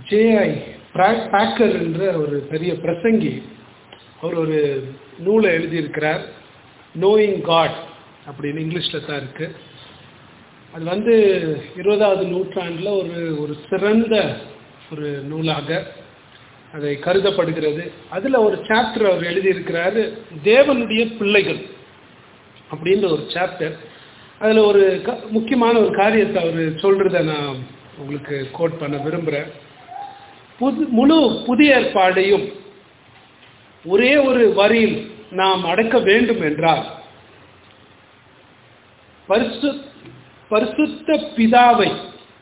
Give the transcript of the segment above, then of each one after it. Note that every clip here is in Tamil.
ஜேஐ பேக்கர் என்ற ஒரு பெரிய பிரசங்கி அவர் ஒரு நூலை எழுதியிருக்கிறார் நோயிங் காட் அப்படின்னு இங்கிலீஷில் தான் இருக்கு அது வந்து இருபதாவது நூற்றாண்டில் ஒரு ஒரு சிறந்த ஒரு நூலாக அதை கருதப்படுகிறது அதில் ஒரு சாப்டர் அவர் எழுதியிருக்கிறாரு தேவனுடைய பிள்ளைகள் அப்படின்ற ஒரு சாப்டர் அதில் ஒரு க முக்கியமான ஒரு காரியத்தை அவர் சொல்கிறத நான் உங்களுக்கு கோட் பண்ண விரும்புகிறேன் புது முழு புதிய ஏற்பாடையும் ஒரே ஒரு வரியில் நாம் அடக்க வேண்டும் என்றால் பரிசு பரிசுத்த பிதாவை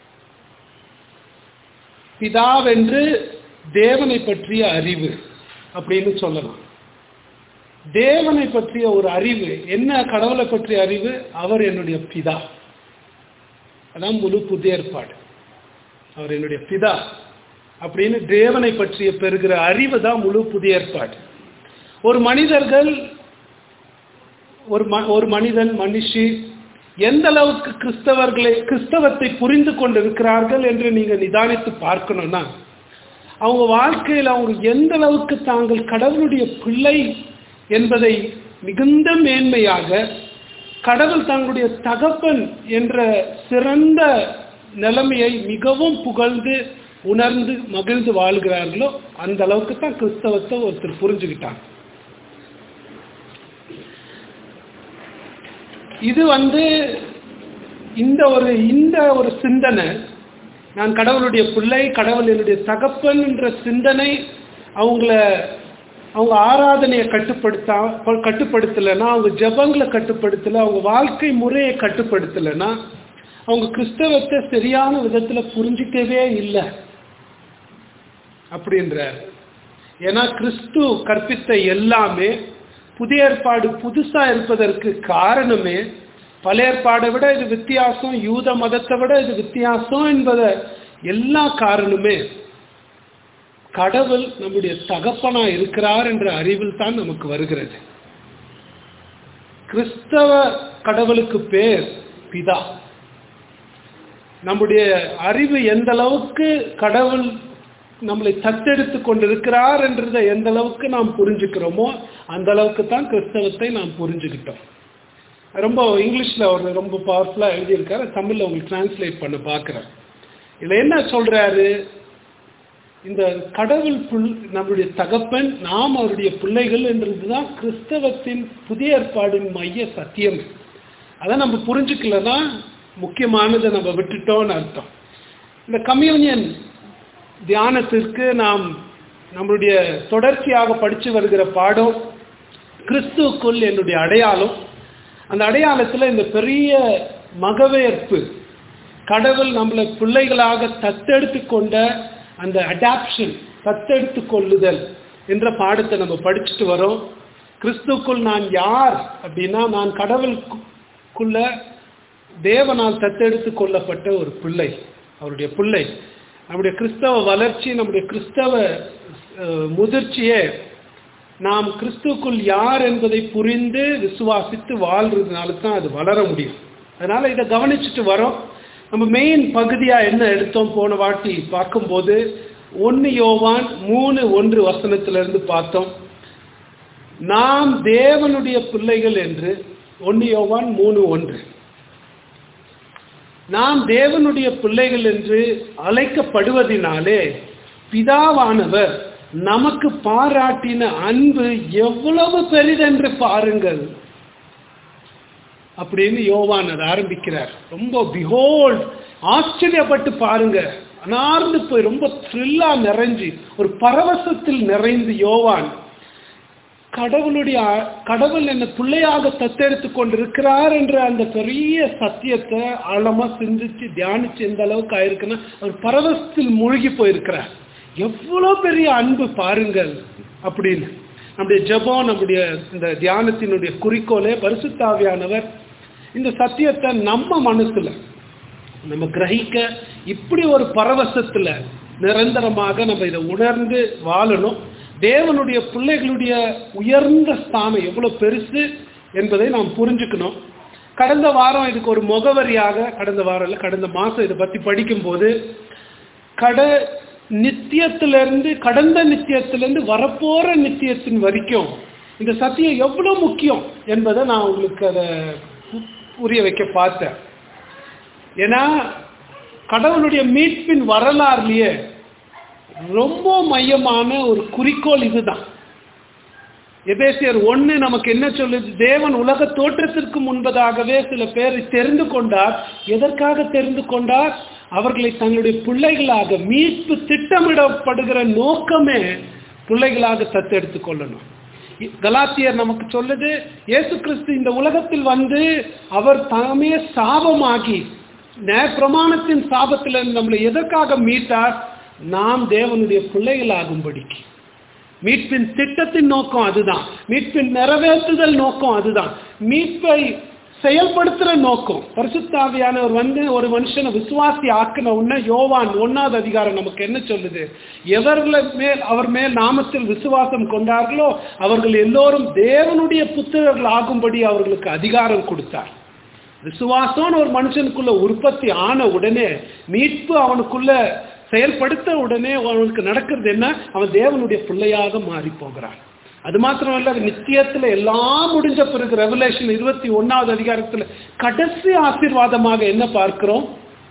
பிதாவென்று தேவனை பற்றிய அறிவு அப்படின்னு சொல்லலாம் தேவனை பற்றிய ஒரு அறிவு என்ன கடவுளை பற்றிய அறிவு அவர் என்னுடைய பிதா அதான் முழு புதிய ஏற்பாடு அவர் என்னுடைய பிதா அப்படின்னு தேவனை பற்றிய பெறுகிற அறிவு தான் முழு புதிய ஏற்பாடு ஒரு மனிதர்கள் ஒரு ம ஒரு மனிதன் மனுஷி எந்த அளவுக்கு கிறிஸ்தவர்களை கிறிஸ்தவத்தை புரிந்து கொண்டிருக்கிறார்கள் என்று நீங்க நிதானித்து பார்க்கணும்னா அவங்க வாழ்க்கையில் அவங்க எந்த அளவுக்கு தாங்கள் கடவுளுடைய பிள்ளை என்பதை மிகுந்த மேன்மையாக கடவுள் தங்களுடைய தகப்பன் என்ற சிறந்த நிலைமையை மிகவும் புகழ்ந்து உணர்ந்து மகிழ்ந்து வாழ்கிறார்களோ அந்த அளவுக்கு தான் கிறிஸ்தவத்தை ஒருத்தர் புரிஞ்சுக்கிட்டாங்க இது வந்து இந்த ஒரு இந்த ஒரு சிந்தனை நான் கடவுளுடைய பிள்ளை கடவுள் என்னுடைய தகப்பன் என்ற சிந்தனை அவங்கள அவங்க ஆராதனையை கட்டுப்படுத்தா கட்டுப்படுத்தலைன்னா அவங்க ஜபங்களை கட்டுப்படுத்தலை அவங்க வாழ்க்கை முறையை கட்டுப்படுத்தலைன்னா அவங்க கிறிஸ்தவத்தை சரியான விதத்தில் புரிஞ்சிக்கவே இல்லை அப்படின்றார் ஏன்னா கிறிஸ்து கற்பித்த எல்லாமே புதிய ஏற்பாடு புதுசா இருப்பதற்கு காரணமே பழைய ஏற்பாடை விட இது வித்தியாசம் யூத மதத்தை விட இது வித்தியாசம் என்பதை எல்லா காரணமே கடவுள் நம்முடைய தகப்பனா இருக்கிறார் என்ற அறிவில் தான் நமக்கு வருகிறது கிறிஸ்தவ கடவுளுக்கு பேர் பிதா நம்முடைய அறிவு எந்த அளவுக்கு கடவுள் நம்மளை தத்தெடுத்து கொண்டிருக்கிறார் என்றதை எந்த அளவுக்கு நாம் புரிஞ்சுக்கிறோமோ அந்த அளவுக்கு தான் கிறிஸ்தவத்தை நாம் புரிஞ்சுக்கிட்டோம் ரொம்ப இங்கிலீஷில் அவர் ரொம்ப பவர்ஃபுல்லாக எழுதியிருக்காரு தமிழில் உங்களுக்கு டிரான்ஸ்லேட் பண்ண பார்க்குறேன் இதில் என்ன சொல்கிறாரு இந்த கடவுள் புல் நம்முடைய தகப்பன் நாம் அவருடைய பிள்ளைகள் என்றது தான் கிறிஸ்தவத்தின் புதிய ஏற்பாடின் மைய சத்தியம் அதை நம்ம புரிஞ்சுக்கலன்னா முக்கியமானதை நம்ம விட்டுட்டோம்னு அர்த்தம் இந்த கம்யூனியன் தியானத்திற்கு நாம் நம்மளுடைய தொடர்ச்சியாக படித்து வருகிற பாடம் கிறிஸ்துக்குள் என்னுடைய அடையாளம் அந்த அடையாளத்தில் இந்த பெரிய மகவேற்பு கடவுள் நம்மளை பிள்ளைகளாக தத்தெடுத்து கொண்ட அந்த அடாப்ஷன் தத்தெடுத்து கொள்ளுதல் என்ற பாடத்தை நம்ம படிச்சுட்டு வரோம் கிறிஸ்துக்குள் நான் யார் அப்படின்னா நான் கடவுளுக்குள்ள தேவனால் தத்தெடுத்து கொள்ளப்பட்ட ஒரு பிள்ளை அவருடைய பிள்ளை நம்முடைய கிறிஸ்தவ வளர்ச்சி நம்முடைய கிறிஸ்தவ முதிர்ச்சியே நாம் கிறிஸ்துக்குள் யார் என்பதை புரிந்து விசுவாசித்து வாழ்றதுனால தான் அது வளர முடியும் அதனால இதை கவனிச்சுட்டு வரோம் நம்ம மெயின் பகுதியா என்ன எடுத்தோம் போன வாட்டி பார்க்கும்போது ஒன்னு யோவான் மூணு ஒன்று வசனத்திலிருந்து பார்த்தோம் நாம் தேவனுடைய பிள்ளைகள் என்று ஒன்னு யோவான் மூணு ஒன்று நாம் தேவனுடைய பிள்ளைகள் என்று அழைக்கப்படுவதினாலே பிதாவானவர் நமக்கு பாராட்டின அன்பு எவ்வளவு பெரிதென்று பாருங்கள் அப்படின்னு யோவான் அதை ஆரம்பிக்கிறார் ரொம்ப பிஹோல்ட் ஆச்சரியப்பட்டு பாருங்க அனார்ந்து போய் ரொம்ப த்ரில்லா நிறைஞ்சு ஒரு பரவசத்தில் நிறைந்து யோவான் கடவுளுடைய கடவுள் என்ன பிள்ளையாக தத்தெடுத்து கொண்டிருக்கிறார் என்ற அந்த பெரிய சத்தியத்தை ஆழமா சிந்திச்சு தியானிச்சு எந்த அளவுக்கு ஆயிருக்குன்னா அவர் பரவசத்தில் மூழ்கி போயிருக்கிறார் எவ்வளோ பெரிய அன்பு பாருங்கள் அப்படின்னு நம்முடைய ஜபம் நம்முடைய இந்த தியானத்தினுடைய குறிக்கோளே பரிசுத்தாவியானவர் இந்த சத்தியத்தை நம்ம மனசுல நம்ம கிரகிக்க இப்படி ஒரு பரவசத்துல நிரந்தரமாக நம்ம இதை உணர்ந்து வாழணும் தேவனுடைய பிள்ளைகளுடைய உயர்ந்த ஸ்தானம் எவ்வளவு பெருசு என்பதை நாம் புரிஞ்சுக்கணும் கடந்த வாரம் இதுக்கு ஒரு முகவரியாக கடந்த வாரம் இல்லை கடந்த மாதம் இதை பற்றி படிக்கும்போது கட நித்தியத்திலிருந்து கடந்த நித்தியத்திலிருந்து வரப்போற நித்தியத்தின் வரைக்கும் இந்த சத்தியம் எவ்வளவு முக்கியம் என்பதை நான் உங்களுக்கு அதை பு- புரிய வைக்க பார்த்தேன் ஏன்னா கடவுளுடைய மீட்பின் வரலாறுலயே ரொம்ப மையமான ஒரு குறிக்கோள் இதுதான் எபேசியர் ஒண்ணு நமக்கு என்ன சொல்லுது தேவன் உலக தோற்றத்திற்கு முன்பதாகவே சில பேரை தெரிந்து கொண்டார் எதற்காக தெரிந்து கொண்டார் அவர்களை தங்களுடைய பிள்ளைகளாக மீட்பு திட்டமிடப்படுகிற நோக்கமே பிள்ளைகளாக தத்தெடுத்துக் கொள்ளணும் கலாத்தியர் நமக்கு சொல்லுது இயேசு கிறிஸ்து இந்த உலகத்தில் வந்து அவர் தாமே சாபமாகி நே- பிரமாணத்தின் சாபத்திலிருந்து நம்மளை எதற்காக மீட்டார் நாம் தேவனுடைய பிள்ளைகளாகும்படிக்கு மீட்பின் திட்டத்தின் நோக்கம் அதுதான் மீட்பின் நிறைவேற்றுதல் நோக்கம் அதுதான் மீட்பை செயல்படுத்துற நோக்கம் பரிசுத்தாவியானவர் வந்து ஒரு மனுஷனை விசுவாசி ஆக்கின உடனே யோவான் ஒன்னாவது அதிகாரம் நமக்கு என்ன சொல்லுது எவர்கள் மேல் அவர் மேல் நாமத்தில் விசுவாசம் கொண்டார்களோ அவர்கள் எல்லோரும் தேவனுடைய புத்திரர்கள் ஆகும்படி அவர்களுக்கு அதிகாரம் கொடுத்தார் விசுவாசம்னு ஒரு மனுஷனுக்குள்ள உற்பத்தி ஆன உடனே மீட்பு அவனுக்குள்ள செயல்படுத்த உடனே அவனுக்கு நடக்கிறது என்ன அவன் தேவனுடைய பிள்ளையாக மாறி போகிறான் அது மாத்திரமல்ல அது நித்தியத்துல எல்லாம் முடிஞ்ச பிறகு ரெவலேஷன் இருபத்தி ஒன்னாவது அதிகாரத்துல கடைசி ஆசீர்வாதமாக என்ன பார்க்கிறோம்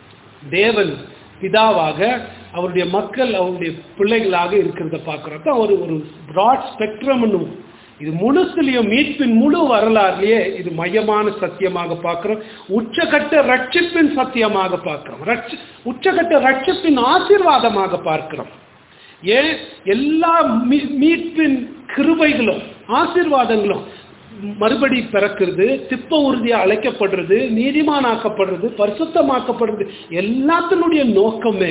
தேவன் பிதாவாக அவருடைய மக்கள் அவருடைய பிள்ளைகளாக இருக்கிறத பார்க்கிறோம் அப்ப ஒரு ஒரு பிராட் ஸ்பெக்ட்ரம்னு இது முழுசுலையும் மீட்பின் முழு வரலாறுலயே இது மையமான சத்தியமாக பார்க்கிறோம் உச்சகட்ட ரட்சிப்பின் சத்தியமாக பார்க்கிறோம் ரட்சி- உச்சகட்ட ரட்சிப்பின் ஆசீர்வாதமாக பார்க்கிறோம் ஏன் எல்லா மீ- மீட்பின் கிருபைகளும் ஆசீர்வாதங்களும் மறுபடி பிறக்கிறது திப்ப உறுதியா அழைக்கப்படுறது நீதிமானாக்கப்படுறது பரிசுத்தமாக்கப்படுறது எல்லாத்தினுடைய நோக்கமே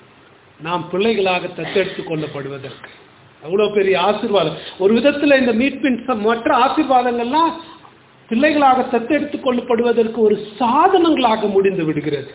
நாம் பிள்ளைகளாக தத்தெடுத்துக் கொள்ளப்படுவதற்கு அவ்வளவு பெரிய ஆசீர்வாதம் ஒரு விதத்துல இந்த மீட்பின் ச- மற்ற ஆசீர்வாதங்கள்லாம் பிள்ளைகளாக தத்தெடுத்துக் கொள்ளப்படுவதற்கு ஒரு சாதனங்களாக முடிந்து விடுகிறது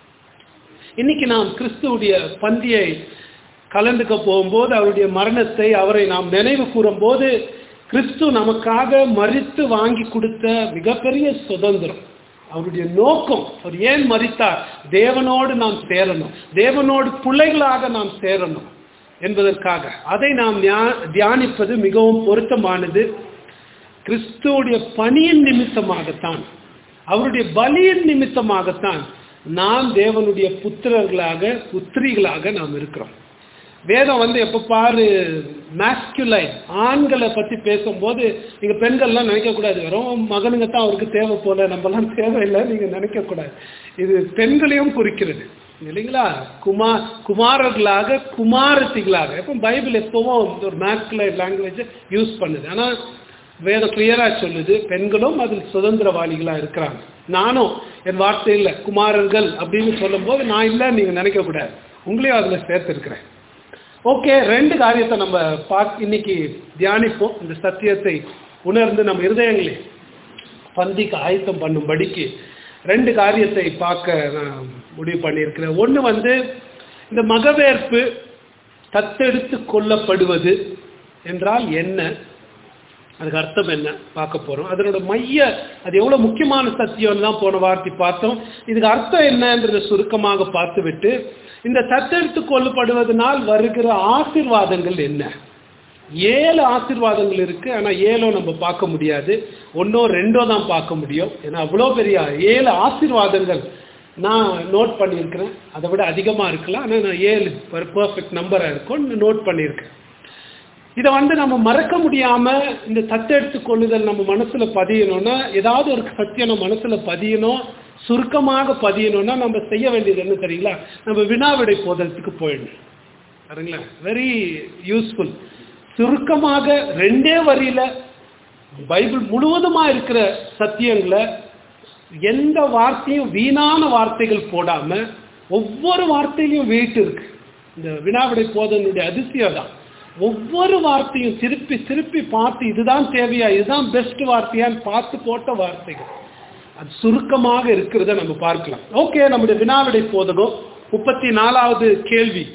இன்னைக்கு நாம் கிறிஸ்துவுடைய பந்தியை கலந்துக்க போகும்போது அவருடைய மரணத்தை அவரை நாம் நினைவு கூறும்போது கிறிஸ்து நமக்காக மறித்து வாங்கி கொடுத்த மிகப்பெரிய சுதந்திரம் அவருடைய நோக்கம் அவர் ஏன் மறித்தார் தேவனோடு நாம் சேரணும் தேவனோடு பிள்ளைகளாக நாம் சேரணும் என்பதற்காக அதை நாம் ஞா- தியானிப்பது மிகவும் பொருத்தமானது கிறிஸ்துவுடைய பணியின் நிமித்தமாகத்தான் அவருடைய பலியின் நிமித்தமாகத்தான் நாம் தேவனுடைய புத்திரர்களாக புத்திரிகளாக நாம் இருக்கிறோம் வேதம் வந்து எப்ப பாரு மேஸ்குலைன் ஆண்களை பத்தி பேசும்போது நீங்க பெண்கள்லாம் நினைக்க கூடாது வெறும் மகனுங்க தான் அவருக்கு தேவை போல நம்மலாம் தேவையில்லை நீங்க நினைக்க கூடாது இது பெண்களையும் குறிக்கிறது இல்லைங்களா குமா குமாரர்களாக குமாரத்திகளாக எப்போ பைபிள் எப்பவும் ஒரு மேஸ்குலைன் லாங்குவேஜ் யூஸ் பண்ணுது ஆனா வேதம் கிளியரா சொல்லுது பெண்களும் அதில் சுதந்திரவாளிகளா இருக்கிறாங்க நானும் என் வார்த்தையில் குமாரர்கள் அப்படின்னு சொல்லும்போது நான் இல்லை நீங்க நினைக்க கூடாது உங்களையும் அதுல சேர்த்திருக்கிறேன் ஓகே ரெண்டு காரியத்தை நம்ம பார்க்க இன்னைக்கு தியானிப்போம் இந்த சத்தியத்தை உணர்ந்து நம்ம இருதயங்களே பந்திக்கு ஆயத்தம் பண்ணும்படிக்கு ரெண்டு காரியத்தை பார்க்க நான் முடிவு பண்ணியிருக்கிறேன் ஒன்று வந்து இந்த மகவேற்பு தத்தெடுத்து கொள்ளப்படுவது என்றால் என்ன அதுக்கு அர்த்தம் என்ன பார்க்க போறோம் அதனோட மைய அது எவ்வளவு முக்கியமான சத்தியம் தான் போன வார்த்தை பார்த்தோம் இதுக்கு அர்த்தம் என்னன்றத சுருக்கமாக பார்த்துவிட்டு இந்த தத்தெடுத்து கொள்ளப்படுவதனால் வருகிற ஆசீர்வாதங்கள் என்ன ஏழு ஆசீர்வாதங்கள் இருக்கு ஆனா ஏழோ நம்ம பார்க்க முடியாது ஒன்னோ ரெண்டோ தான் பார்க்க முடியும் ஏன்னா அவ்வளோ பெரிய ஏழு ஆசீர்வாதங்கள் நான் நோட் பண்ணியிருக்கிறேன் அதை விட அதிகமாக இருக்கலாம் ஆனால் நான் ஏழு பர்ஃபெக்ட் நம்பராக இருக்கும் நோட் பண்ணியிருக்கேன் இதை வந்து நம்ம மறக்க முடியாம இந்த தத்தெடுத்து கொள்ளுதல் நம்ம மனசுல பதியணும்னா ஏதாவது ஒரு சத்தியம் நம்ம மனசுல பதியணும் சுருக்கமாக பதியணும்னா நம்ம செய்ய வேண்டியது என்ன தெரியுங்களா நம்ம வினாவிடை போதத்துக்கு போயிடணும் சரிங்களா வெரி யூஸ்ஃபுல் சுருக்கமாக ரெண்டே வரியில பைபிள் முழுவதுமா இருக்கிற சத்தியங்களை எந்த வார்த்தையும் வீணான வார்த்தைகள் போடாம ஒவ்வொரு வார்த்தையிலையும் வெயிட் இருக்கு இந்த வினாவிடை போதனுடைய அதிசயம் தான் ஒவ்வொரு வார்த்தையும் திருப்பி திருப்பி பார்த்து இதுதான் தேவையா இதுதான் பெஸ்ட் வார்த்தையான்னு பார்த்து போட்ட வார்த்தைகள் அது சுருக்கமாக இருக்கிறத நம்ம பார்க்கலாம் ஓகே நம்முடைய வினாவிடை போதகம் முப்பத்தி நாலாவது கேள்வி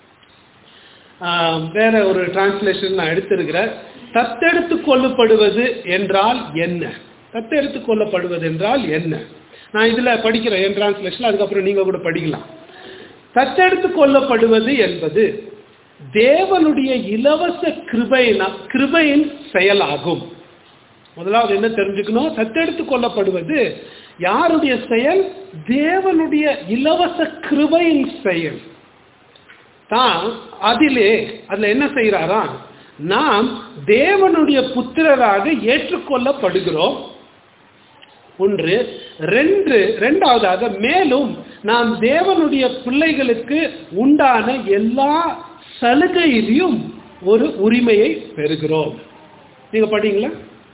ஆஹ், வேற ஒரு டிரான்ஸ்லேஷன் நான் எடுத்திருக்கிறேன் தத்தெடுத்து கொள்ளப்படுவது என்றால் என்ன தத்தெடுத்து கொள்ளப்படுவது என்றால் என்ன நான் இதுல படிக்கிறேன் என் டிரான்ஸ்லேஷன் அதுக்கப்புறம் நீங்க கூட படிக்கலாம் தத்தெடுத்து கொள்ளப்படுவது என்பது தேவனுடைய இலவச கிருபையின கிருபையின் செயலாகும் முதலாவது என்ன தெரிஞ்சுக்கணும் தத்தெடுத்து கொள்ளப்படுவது யாருடைய செயல் தேவனுடைய இலவச கிருபையின் செயல் தான் அதிலே அதுல என்ன செய்யறாரா நாம் தேவனுடைய புத்திரராக ஏற்றுக்கொள்ளப்படுகிறோம் ஒன்று ரெண்டு ரெண்டாவதாக மேலும் நாம் தேவனுடைய பிள்ளைகளுக்கு உண்டான எல்லா சலுகையிலையும் ஒரு உரிமையை பெறுகிறோம் நீங்க படிங்களா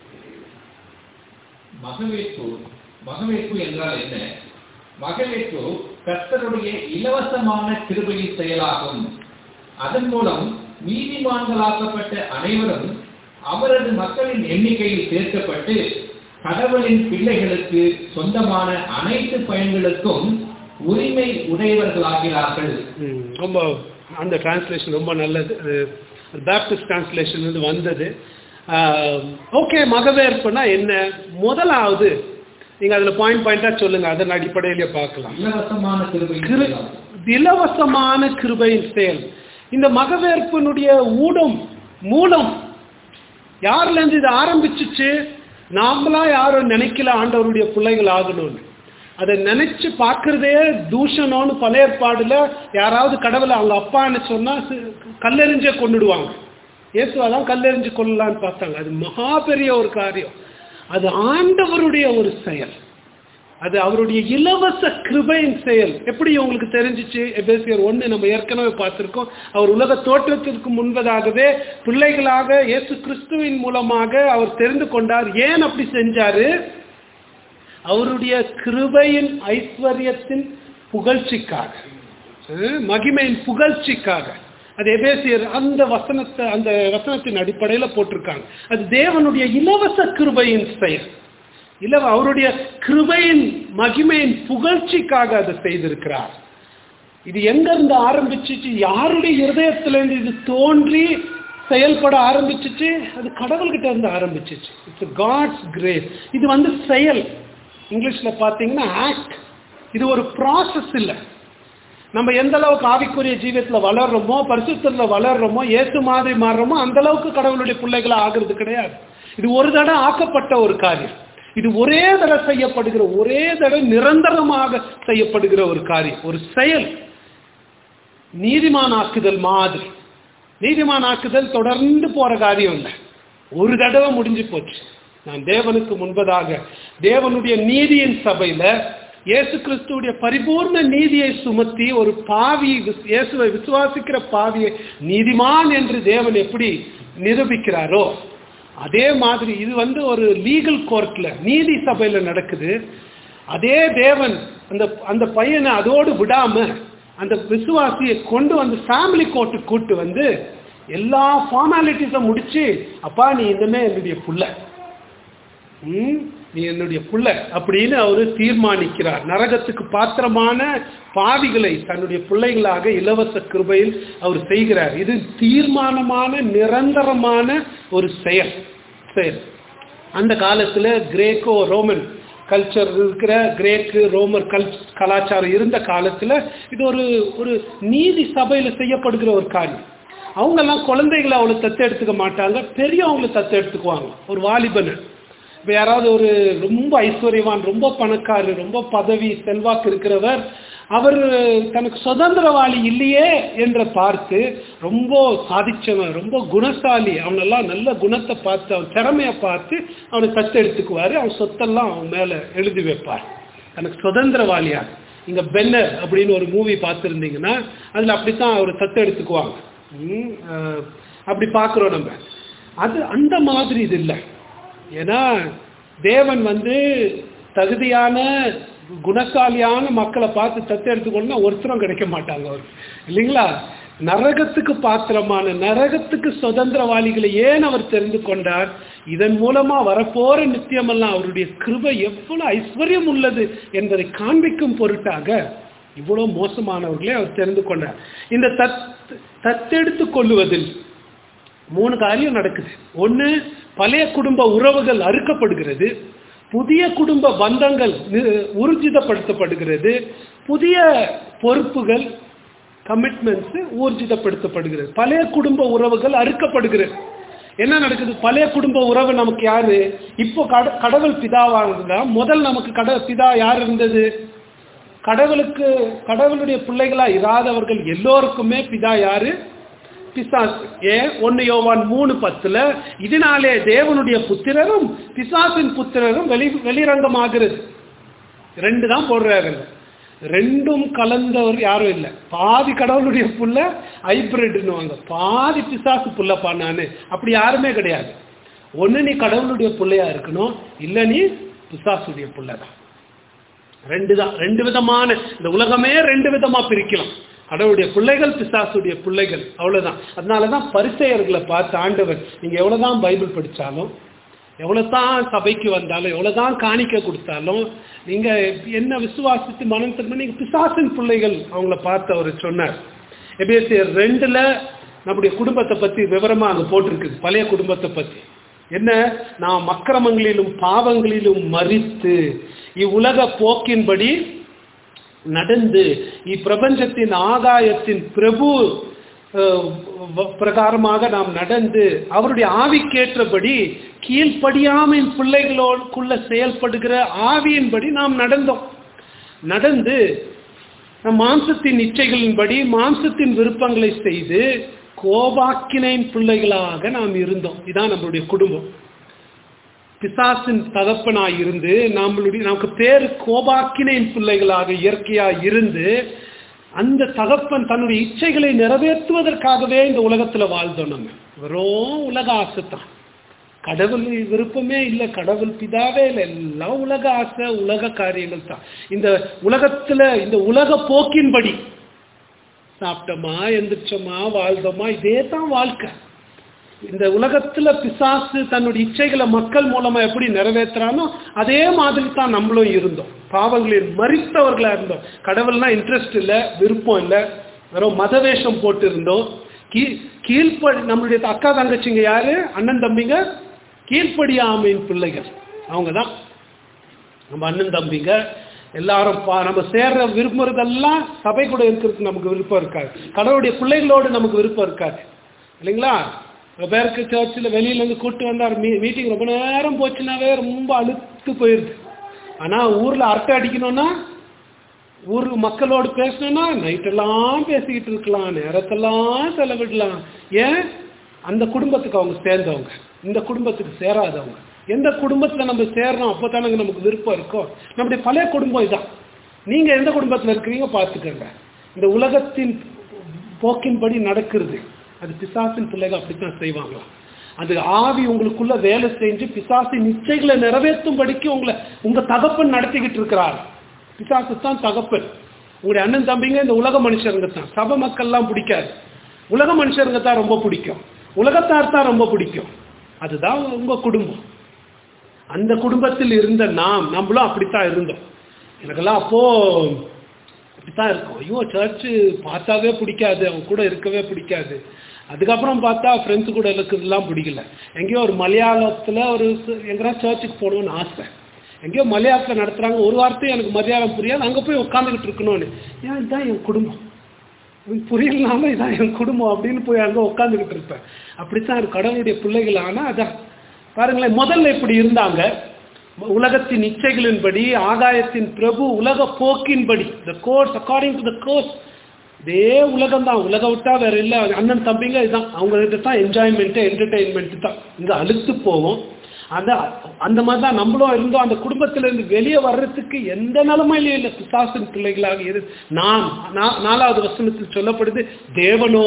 மகவேற்பு மகவேற்பு என்றால் என்ன மகவேற்பு கர்த்தருடைய இலவசமான கிருபையின் செயலாகும் அதன் மூலம் நீதிமான்களாக்கப்பட்ட அனைவரும் அவரது மக்களின் எண்ணிக்கையில் சேர்க்கப்பட்டு கடவுளின் பிள்ளைகளுக்கு சொந்தமான அனைத்து பயன்களுக்கும் உரிமை உடையவர்களாகிறார்கள் ம், ரொம்ப அந்த டிரான்ஸ்லேஷன் ரொம்ப நல்லது பேப்டிஸ்ட் டிரான்ஸ்லேஷன் வந்து வந்தது ஓகே மகவேற்புனா என்ன முதலாவது நீங்க அதுல பாயிண்ட் பாயிண்டா சொல்லுங்க அதன் அடிப்படையிலே பார்க்கலாம் இலவசமான கிருபையின் கிரு- செயலாகும் இலவசமான கிருபையின் செயல் இந்த மகவேற்பினுடைய ஊடம் மூலம் யார்ல இருந்து இது ஆரம்பிச்சுச்சு நாமளா யாரும் நினைக்கல ஆண்டவருடைய பிள்ளைகள் ஆகணும்னு அதை நினைச்சு பார்க்கறதே தூஷணம்னு பழைய ஏற்பாடுல யாராவது கடவுளை அவங்க அப்பான்னு சொன்னா சி- கல்லெறிஞ்சே கொண்டுடுவாங்க இயேசுவாதான் கல்லெறிஞ்சு கொள்ளலான்னு பார்த்தாங்க அது மகா பெரிய ஒரு காரியம் அது ஆண்டவருடைய ஒரு செயல் அது அவருடைய இலவச கிருபையின் செயல் எப்படி உங்களுக்கு தெரிஞ்சிச்சு எபேசியர் ஒன்று நம்ம ஏற்கனவே பார்த்திருக்கோம் அவர் உலக தோற்றத்திற்கு முன்பதாகவே பிள்ளைகளாக இயேசு கிறிஸ்துவின் மூலமாக அவர் தெரிந்து கொண்டார் ஏன் அப்படி செஞ்சாரு அவருடைய கிருபையின் ஐஸ்வர்யத்தின் புகழ்ச்சிக்காக அஹ், மகிமையின் புகழ்ச்சிக்காக அது எபேசியர் அந்த வசனத்தை அந்த வசனத்தின் அடிப்படையில் போட்டிருக்காங்க அது தேவனுடைய இலவச கிருபையின் செயல் இலவ அவருடைய கிருபையின் மகிமையின் புகழ்ச்சிக்காக அதை செய்திருக்கிறார் இது எங்க இருந்து ஆரம்பிச்சிச்சு யாருடைய இருதயத்திலிருந்து இது தோன்றி செயல்பட ஆரம்பிச்சிச்சு அது கடவுள்கிட்ட இருந்து ஆரம்பிச்சிச்சு இட்ஸ் காட்ஸ் கிரேஸ் இது வந்து செயல் இங்கிலீஷ்ல பார்த்தீங்கன்னா ஆக்ட் இது ஒரு ப்ராசஸ் இல்லை நம்ம எந்த அளவுக்கு ஆவிக்குரிய ஜீவியத்துல வளர்றோமோ பரிசுத்தத்துல வளர்றோமோ ஏசு மாதிரி மாறுறோமோ அந்த அளவுக்கு கடவுளுடைய பிள்ளைகளா ஆகிறது கிடையாது இது ஒரு தடவை ஆக்கப்பட்ட ஒரு காரியம் இது ஒரே தடவை செய்யப்படுகிற ஒரே தடவை நிரந்தரமாக செய்யப்படுகிற ஒரு காரியம் ஒரு செயல் நீதிமானாக்குதல் மாதிரி நீதிமானாக்குதல் தொடர்ந்து போற காரியம் இல்லை ஒரு தடவை முடிஞ்சு போச்சு நான் தேவனுக்கு முன்பதாக தேவனுடைய நீதியின் சபையில இயேசு கிறிஸ்துவுடைய பரிபூர்ண நீதியை சுமத்தி ஒரு பாவி விஸ்- இயேசுவை விசுவாசிக்கிற பாவியை நீதிமான் என்று தேவன் எப்படி நிரூபிக்கிறாரோ அதே மாதிரி இது வந்து ஒரு லீகல் கோர்ட்ல நீதி சபையில நடக்குது அதே தேவன் அந்த அந்த பையனை அதோடு விடாம அந்த விசுவாசியை கொண்டு வந்து ஃபேமிலி கோர்ட்டுக்கு கூட்டு வந்து எல்லா ஃபார்மாலிட்டிஸை முடிச்சு அப்பா நீ இனிமே என்னுடைய புள்ள ம், நீ என்னுடைய புள்ள அப்படின்னு அவரு தீர்மானிக்கிறார் நரகத்துக்கு பாத்திரமான பாவிகளை தன்னுடைய பிள்ளைகளாக இலவச கிருபையில் அவர் செய்கிறார் இது தீர்மானமான நிரந்தரமான ஒரு செயல் செயல் அந்த காலத்துல கிரேக்கோ ரோமன் கல்ச்சர் இருக்கிற கிரேக்கு ரோமர் கல் கலாச்சாரம் இருந்த காலத்துல இது ஒரு ஒரு நீதி சபையில செய்யப்படுகிற ஒரு காரியம் அவங்கெல்லாம் குழந்தைகளை அவ்வளோ தத்து எடுத்துக்க மாட்டாங்க பெரியவங்களை தத்து எடுத்துக்குவாங்க ஒரு வாலிபனை இப்போ யாராவது ஒரு ரொம்ப ஐஸ்வர்யவான் ரொம்ப பணக்காரர் ரொம்ப பதவி செல்வாக்கு இருக்கிறவர் அவர் தனக்கு சுதந்திரவாளி இல்லையே என்று பார்த்து ரொம்ப சாதிச்சவன் ரொம்ப குணசாலி அவனெல்லாம் நல்ல குணத்தை பார்த்து அவன் திறமையை பார்த்து அவனை தத்து எடுத்துக்குவார் அவன் சொத்தெல்லாம் அவன் மேலே எழுதி வைப்பார் தனக்கு சுதந்திரவாளியாக இங்கே பென்னர் அப்படின்னு ஒரு மூவி பார்த்துருந்தீங்கன்னா அதில் அப்படித்தான் அவர் தத்து எடுத்துக்குவாங்க ம், அஹ், அப்படி பார்க்குறோம் நம்ம அது அந்த மாதிரி இது இல்லை ஏன்னா தேவன் வந்து தகுதியான குணசாலியான மக்களை பார்த்து தத்து எடுத்துக்கொள்ளா ஒருத்தரும் கிடைக்க மாட்டாங்க அவர் இல்லைங்களா நரகத்துக்கு பாத்திரமான நரகத்துக்கு சுதந்திரவாளிகளை ஏன் அவர் தெரிந்து கொண்டார் இதன் மூலமா வரப்போற நித்தியமெல்லாம் அவருடைய கிருபை எவ்வளவு ஐஸ்வர்யம் உள்ளது என்பதை காண்பிக்கும் பொருட்டாக இவ்வளவு மோசமானவர்களே அவர் தெரிந்து கொண்டார் இந்த தத் தத்தெடுத்து கொள்ளுவதில் மூணு காரியம் நடக்குது ஒன்று பழைய குடும்ப உறவுகள் அறுக்கப்படுகிறது புதிய குடும்ப பந்தங்கள் நி- ஊர்ஜிதப்படுத்தப்படுகிறது புதிய பொறுப்புகள் கமிட்மெண்ட்ஸ் ஊர்ஜிதப்படுத்தப்படுகிறது பழைய குடும்ப உறவுகள் அறுக்கப்படுகிறது என்ன நடக்குது பழைய குடும்ப உறவு நமக்கு யாரு இப்போ கட- கடவுள் பிதாவா இருந்தா முதல் நமக்கு கட பிதா யார் இருந்தது கடவுளுக்கு கடவுளுடைய பிள்ளைகளா இராதவர்கள் எல்லோருக்குமே பிதா யாரு பிசாசு ஏன் ஒன்னு யோவான் மூணு பத்துல இதனாலே தேவனுடைய புத்திரரும் பிசாசின் புத்திரரும் வெளி வெளிரங்கமாகிறது ரெண்டு தான் போடுறாரு ரெண்டும் கலந்தவர் யாரும் இல்லை பாதி கடவுளுடைய புள்ள ஹைபிரிட்னுவாங்க பாதி பிசாசு புள்ளப்பா நானு அப்படி யாருமே கிடையாது ஒண்ணு நீ கடவுளுடைய புள்ளையா இருக்கணும் இல்ல நீ பிசாசுடைய புள்ள தான் ரெண்டு தான் ரெண்டு விதமான இந்த உலகமே ரெண்டு விதமா பிரிக்கலாம் கடவுளுடைய பிள்ளைகள் பிசாசுடைய பிள்ளைகள் அவ்வளவுதான் அதனாலதான் பரிசெயர்களை பார்த்து ஆண்டவர் நீங்க எவ்வளவுதான் பைபிள் படிச்சாலும் எவ்வளவுதான் சபைக்கு வந்தாலும் எவ்வளவுதான் காணிக்க கொடுத்தாலும் நீங்க என்ன விசுவாசித்து மனம் திரும்ப நீங்க பிசாசின் பிள்ளைகள் அவங்கள பார்த்து அவர் சொன்னார் எபேசியர் ரெண்டுல நம்முடைய குடும்பத்தை பத்தி விவரமா அங்க போட்டிருக்குது பழைய குடும்பத்தை பத்தி என்ன நாம் அக்கிரமங்களிலும் பாவங்களிலும் மறித்து இவ்வுலக போக்கின்படி நடந்து இப்பிரபஞ்சத்தின் ஆதாயத்தின் பிரபு அஹ், வ- பிரகாரமாக நாம் நடந்து அவருடைய ஆவிக்கேற்றபடி கீழ்ப்படியாமையின் பிள்ளைகளோடுக்குள்ள செயல்படுகிற ஆவியின்படி நாம் நடந்தோம் நடந்து நம் மாம்சத்தின் இச்சைகளின்படி மாம்சத்தின் விருப்பங்களை செய்து கோபாக்கினையின் பிள்ளைகளாக நாம் இருந்தோம் இதான் நம்மளுடைய குடும்பம் பிசாசின் தகப்பனாய் இருந்து நம்மளுடைய நமக்கு பேர் கோபாக்கினையின் பிள்ளைகளாக இயற்கையாய் இருந்து அந்த தகப்பன் தன்னுடைய இச்சைகளை நிறைவேற்றுவதற்காகவே இந்த உலகத்துல வாழ்ந்தோம் நம்ம வெறும் உலக ஆசைத்தான் கடவுள் விருப்பமே இல்லை கடவுள் பிதாவே இல்லை எல்லாம் உலக ஆசை உலக காரியங்கள் தான் இந்த உலகத்துல இந்த உலக போக்கின்படி சாப்பிட்டோமா எந்திரிச்சோமா வாழ்ந்தோமா இதே தான் வாழ்க்கை இந்த உலகத்துல பிசாசு தன்னுடைய இச்சைகளை மக்கள் மூலமா எப்படி நிறைவேற்றுறானோ அதே மாதிரி தான் நம்மளும் இருந்தோம் பாவங்களில் மறித்தவர்களா இருந்தோம் கடவுள்னா இன்ட்ரெஸ்ட் இல்லை விருப்பம் இல்லை வெறும் மதவேஷம் போட்டு இருந்தோம் கீ கீழ்ப்படி நம்மளுடைய அக்கா தங்கச்சிங்க யாரு அண்ணன் தம்பிங்க கீழ்ப்படியாமையின் பிள்ளைகள் அவங்க தான் நம்ம அண்ணன் தம்பிங்க எல்லாரும் பா நம்ம சேர்ற விரும்புறதெல்லாம் சபை கூட இருக்கிறதுக்கு நமக்கு விருப்பம் இருக்காது கடவுளுடைய பிள்ளைகளோடு நமக்கு விருப்பம் இருக்காது இல்லைங்களா சில பேருக்கு சர்ச்சில் வெளியிலேருந்து கூட்டு வந்தார் மீ மீட்டிங் ரொம்ப நேரம் போச்சுனாவே ரொம்ப அழுத்து போயிடுது ஆனால் ஊரில் அரட்டை அடிக்கணும்னா ஊர் மக்களோடு பேசணும்னா நைட்டெல்லாம் பேசிக்கிட்டு இருக்கலாம் நேரத்தெல்லாம் செலவிடலாம் ஏன் அந்த குடும்பத்துக்கு அவங்க சேர்ந்தவங்க இந்த குடும்பத்துக்கு சேராதவங்க எந்த குடும்பத்தில் நம்ம சேர்றோம் அப்போ தானங்க நமக்கு விருப்பம் இருக்கும் நம்முடைய பழைய குடும்பம் இதான் நீங்கள் எந்த குடும்பத்தில் இருக்கிறீங்க பார்த்துக்கங்க இந்த உலகத்தின் போக்கின்படி நடக்கிறது அது பிசாசின் பிள்ளைகள் அப்படித்தான் செய்வாங்களாம் அது ஆவி உங்களுக்குள்ள வேலை செஞ்சு பிசாசின் நிச்சயங்களை நிறைவேற்றும்படிக்கு உங்களை உங்க தகப்பன் நடத்திக்கிட்டு இருக்கிறார் பிசாசு தான் தகப்பன் உங்களுடைய அண்ணன் தம்பிங்க இந்த உலக மனுஷருங்க தான் சபை மக்கள்லாம் பிடிக்காது உலக மனுஷருங்க தான் ரொம்ப பிடிக்கும் உலகத்தார் தான் ரொம்ப பிடிக்கும் அதுதான் உங்க குடும்பம் அந்த குடும்பத்தில் இருந்த நாம் நம்மளும் அப்படித்தான் இருந்தோம் எனக்கெல்லாம் அப்போ அப்படித்தான் இருக்கும் ஐயோ சர்ச்சு பார்த்தாவே பிடிக்காது அவங்க கூட இருக்கவே பிடிக்காது அதுக்கப்புறம் பார்த்தா ஃப்ரெண்ட்ஸ் கூட இருக்கிறதுலாம் பிடிக்கல எங்கேயோ ஒரு மலையாளத்தில் ஒரு எங்கன்னா சர்ச்சுக்கு போகணும்னு ஆசை எங்கேயோ மலையாளத்தில் நடத்துகிறாங்க ஒரு வார்த்தையும் எனக்கு மலையாளம் புரியாது அங்கே போய் உட்காந்துக்கிட்டு இருக்கணும்னு ஏன் இதுதான் என் குடும்பம் எனக்கு புரியலனாலும் இதான் என் குடும்பம் அப்படின்னு போய் அங்கே உட்காந்துக்கிட்டு இருப்பேன் அப்படித்தான் ஒரு கடவுளுடைய பிள்ளைகள் ஆனால் அதான் பாருங்களேன் முதல்ல இப்படி இருந்தாங்க உலகத்தின் இச்சைகளின்படி ஆகாயத்தின் பிரபு உலக போக்கின்படி the course according to the course இதே உலகம் தான் உலகம் விட்டா வேற இல்லை அண்ணன் தம்பிங்க இதுதான் அவங்ககிட்ட தான் என்ஜாய்மெண்ட்டு என்டர்டெயின்மெண்ட் தான் இங்கே அழுத்து போவோம் அந்த அந்த மாதிரி தான் நம்மளும் இருந்தோம் அந்த குடும்பத்திலிருந்து வெளியே வர்றதுக்கு எந்த நிலைமையிலும் இல்லை பிசாசின் பிள்ளைகளாக இரு நாம் நா- நாலாவது வசனத்தில் சொல்லப்படுது தேவனோ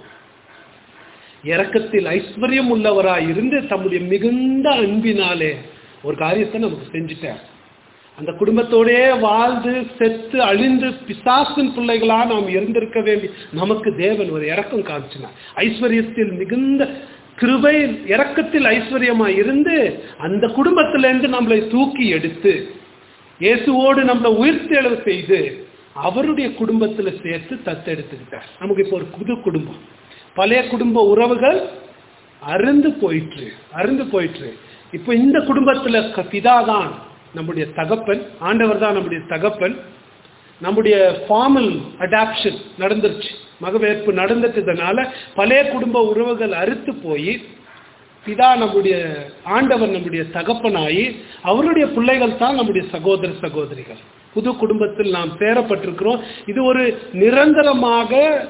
இரக்கத்தில் ஐஸ்வர்யம் உள்ளவராய் இருந்து தம்முடைய மிகுந்த அன்பினாலே ஒரு காரியத்தை நமக்கு செஞ்சுட்டார் அந்த குடும்பத்தோடே வாழ்ந்து செத்து அழிந்து பிசாசின் பிள்ளைகளா நாம் இருந்திருக்க வேண்டி நமக்கு தேவன் ஒரு இரக்கம் காமிச்சினார் ஐஸ்வர்யத்தில் மிகுந்த கிருபை இரக்கத்தில் ஐஸ்வர்யமா இருந்து அந்த குடும்பத்திலிருந்து நம்மளை தூக்கி எடுத்து இயேசுவோடு நம்மளை உயிர்த்தெழ செய்து அவருடைய குடும்பத்துல சேர்த்து தத்தெடுத்துக்கிட்டார் நமக்கு இப்போ ஒரு புது குடும்பம் பழைய குடும்ப உறவுகள் அருந்து போயிற்று அருந்து போயிற்று இப்போ இந்த குடும்பத்துல க- பிதாதான் நம்முடைய தகப்பன் ஆண்டவர் தான் நம்முடைய தகப்பன் நம்முடைய ஃபார்மல் அடாப்ஷன் நடந்துருச்சு மகவேற்பு நடந்துட்டதுனால பழைய குடும்ப உறவுகள் அறுத்து போய் பிதா நம்முடைய ஆண்டவர் நம்முடைய தகப்பனாயி அவருடைய பிள்ளைகள் தான் நம்முடைய சகோதர சகோதரிகள் புது குடும்பத்தில் நாம் சேரப்பட்டிருக்கிறோம் இது ஒரு நிரந்தரமாக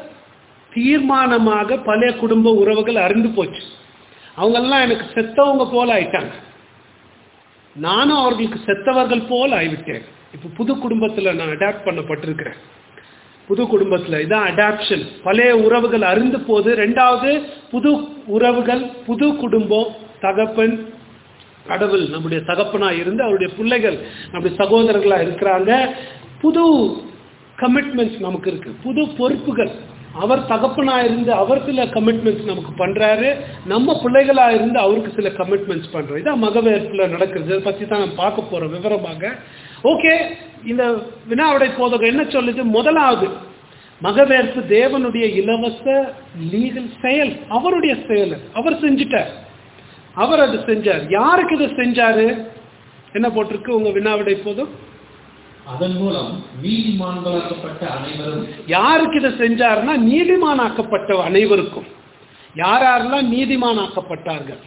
தீர்மானமாக பழைய குடும்ப உறவுகள் அருந்து போச்சு அவங்கெல்லாம் எனக்கு செத்தவங்க போல ஆயிட்டாங்க நானும் அவர்களுக்கு செத்தவர்கள் போல் ஆகிவிட்டேன் இப்போ புது குடும்பத்தில் நான் அடாப்ட் பண்ணப்பட்டிருக்கிறேன் புது குடும்பத்தில் இதான் அடாப்ஷன் பழைய உறவுகள் அருந்து போது ரெண்டாவது புது உறவுகள் புது குடும்பம் தகப்பன் கடவுள் நம்முடைய தகப்பனா இருந்து அவருடைய பிள்ளைகள் நம்முடைய சகோதரர்களா இருக்கிறாங்க புது கமிட்மெண்ட்ஸ் நமக்கு இருக்கு புது பொறுப்புகள் அவர் தகப்பனா இருந்து அவர் சில கமிட்மெண்ட்ஸ் நமக்கு பண்றாரு நம்ம பிள்ளைகளா இருந்து அவருக்கு சில கமிட்மெண்ட்ஸ் பண்றோம் இதான் மகவேற்புல நடக்கிறது அதை பத்தி தான் நம்ம பார்க்க போறோம் விவரமாக ஓகே இந்த வினாவுடைய போதகம் என்ன சொல்லுது முதலாவது மகவேற்பு தேவனுடைய இலவச லீகல் செயல் அவருடைய செயல் அது. அவர் செஞ்சிட்டார் அவர் அது செஞ்சார் யாருக்கு இதை செஞ்சாரு என்ன போட்டிருக்கு உங்க வினாவிடை போதும் அதன் மூலம் நீதிமான்களாக்கப்பட்ட அனைவரும் யாருக்கு இதை செஞ்சாருன்னா நீதிமானாக்கப்பட்ட அனைவருக்கும் யார் யாரெல்லாம் நீதிமானாக்கப்பட்டார்கள்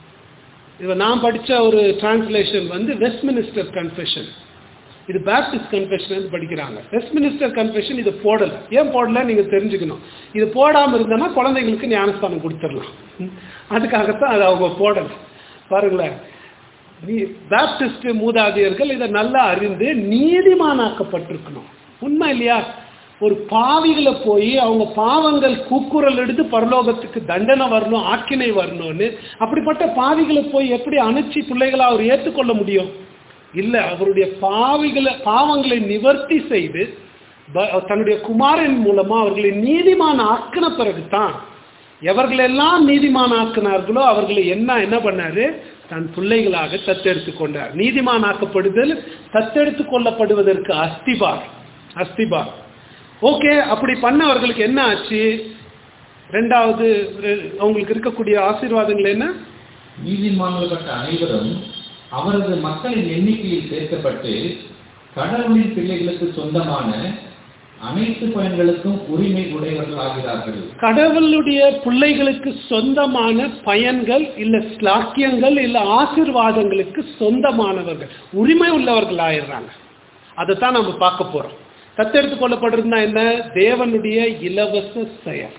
இது நான் படிச்ச ஒரு டிரான்ஸ்லேஷன் வந்து வெஸ்ட்மினிஸ்டர் கன்ஃபெஷன் இது பேப்டிஸ்ட் கன்ஃபெஷன் படிக்கிறாங்க வெஸ்ட்மினிஸ்டர் கன்ஃபெஷன் இது போடல ஏன் போடல நீங்க தெரிஞ்சுக்கணும் இது போடாம இருந்தனா குழந்தைங்களுக்கு ஞானஸ்தானம் கொடுத்துடலாம் ம். அதுக்காகத்தான் அதை அவங்க போடல பாருங்களேன் நீ பேப்டிஸ்ட் மூதாதையர்கள் இதை நல்லா அறிந்து நீதிமானாக்கப்பட்டிருக்கணும் உண்மை இல்லையா ஒரு பாவிகளை போய் அவங்க பாவங்கள் கூக்குரல் எடுத்து பரலோகத்துக்கு தண்டனை வரணும் ஆக்கினை வரணும்னு அப்படிப்பட்ட பாவிகளை போய் எப்படி அணைச்சி பிள்ளைகளை அவர் ஏற்றுக்கொள்ள முடியும் இல்ல அவருடைய பாவிகளை பாவங்களை நிவர்த்தி செய்து ப- தன்னுடைய குமாரன் மூலமா அவர்களை நீதிமான் ஆக்கின பிறகுதான் எவர்களெல்லாம் நீதிமான் ஆக்கினார்களோ அவர்களை என்ன என்ன பண்ணாரு தன் பிள்ளைகளாக தத்தெடுத்து கொண்டார் நீதிமான் ஆக்கப்படுதல் தத்தெடுத்து கொள்ளப்படுவதற்கு அஸ்திபார் அஸ்திபார் ஓகே அப்படி பண்ணவர்களுக்கு என்ன ஆச்சு ரெண்டாவது ரெ- அவங்களுக்கு இருக்கக்கூடிய ஆசீர்வாதங்கள் என்ன நீதிமான்களாக்கப்பட்ட அனைவரும் அவரது மக்களின் எண்ணிக்கையில் சேர்க்கப்பட்டு கடவுளின் பிள்ளைகளுக்கு சொந்தமான அனைத்து பயன்களுக்கும் உரிமை உடையவர்கள் ஆகிறார்கள் கடவுளுடைய பிள்ளைகளுக்கு சொந்தமான பயன்கள் இல்ல ஸ்லாக்கியங்கள் இல்ல ஆசீர்வாதங்களுக்கு சொந்தமானவர்கள் உரிமை உள்ளவர்கள் ஆயிடுறாங்க அதைத்தான் நம்ம பார்க்க போறோம் தத்தெடுத்து கொள்ளப்படுறதுனா என்ன தேவனுடைய இலவச செயல்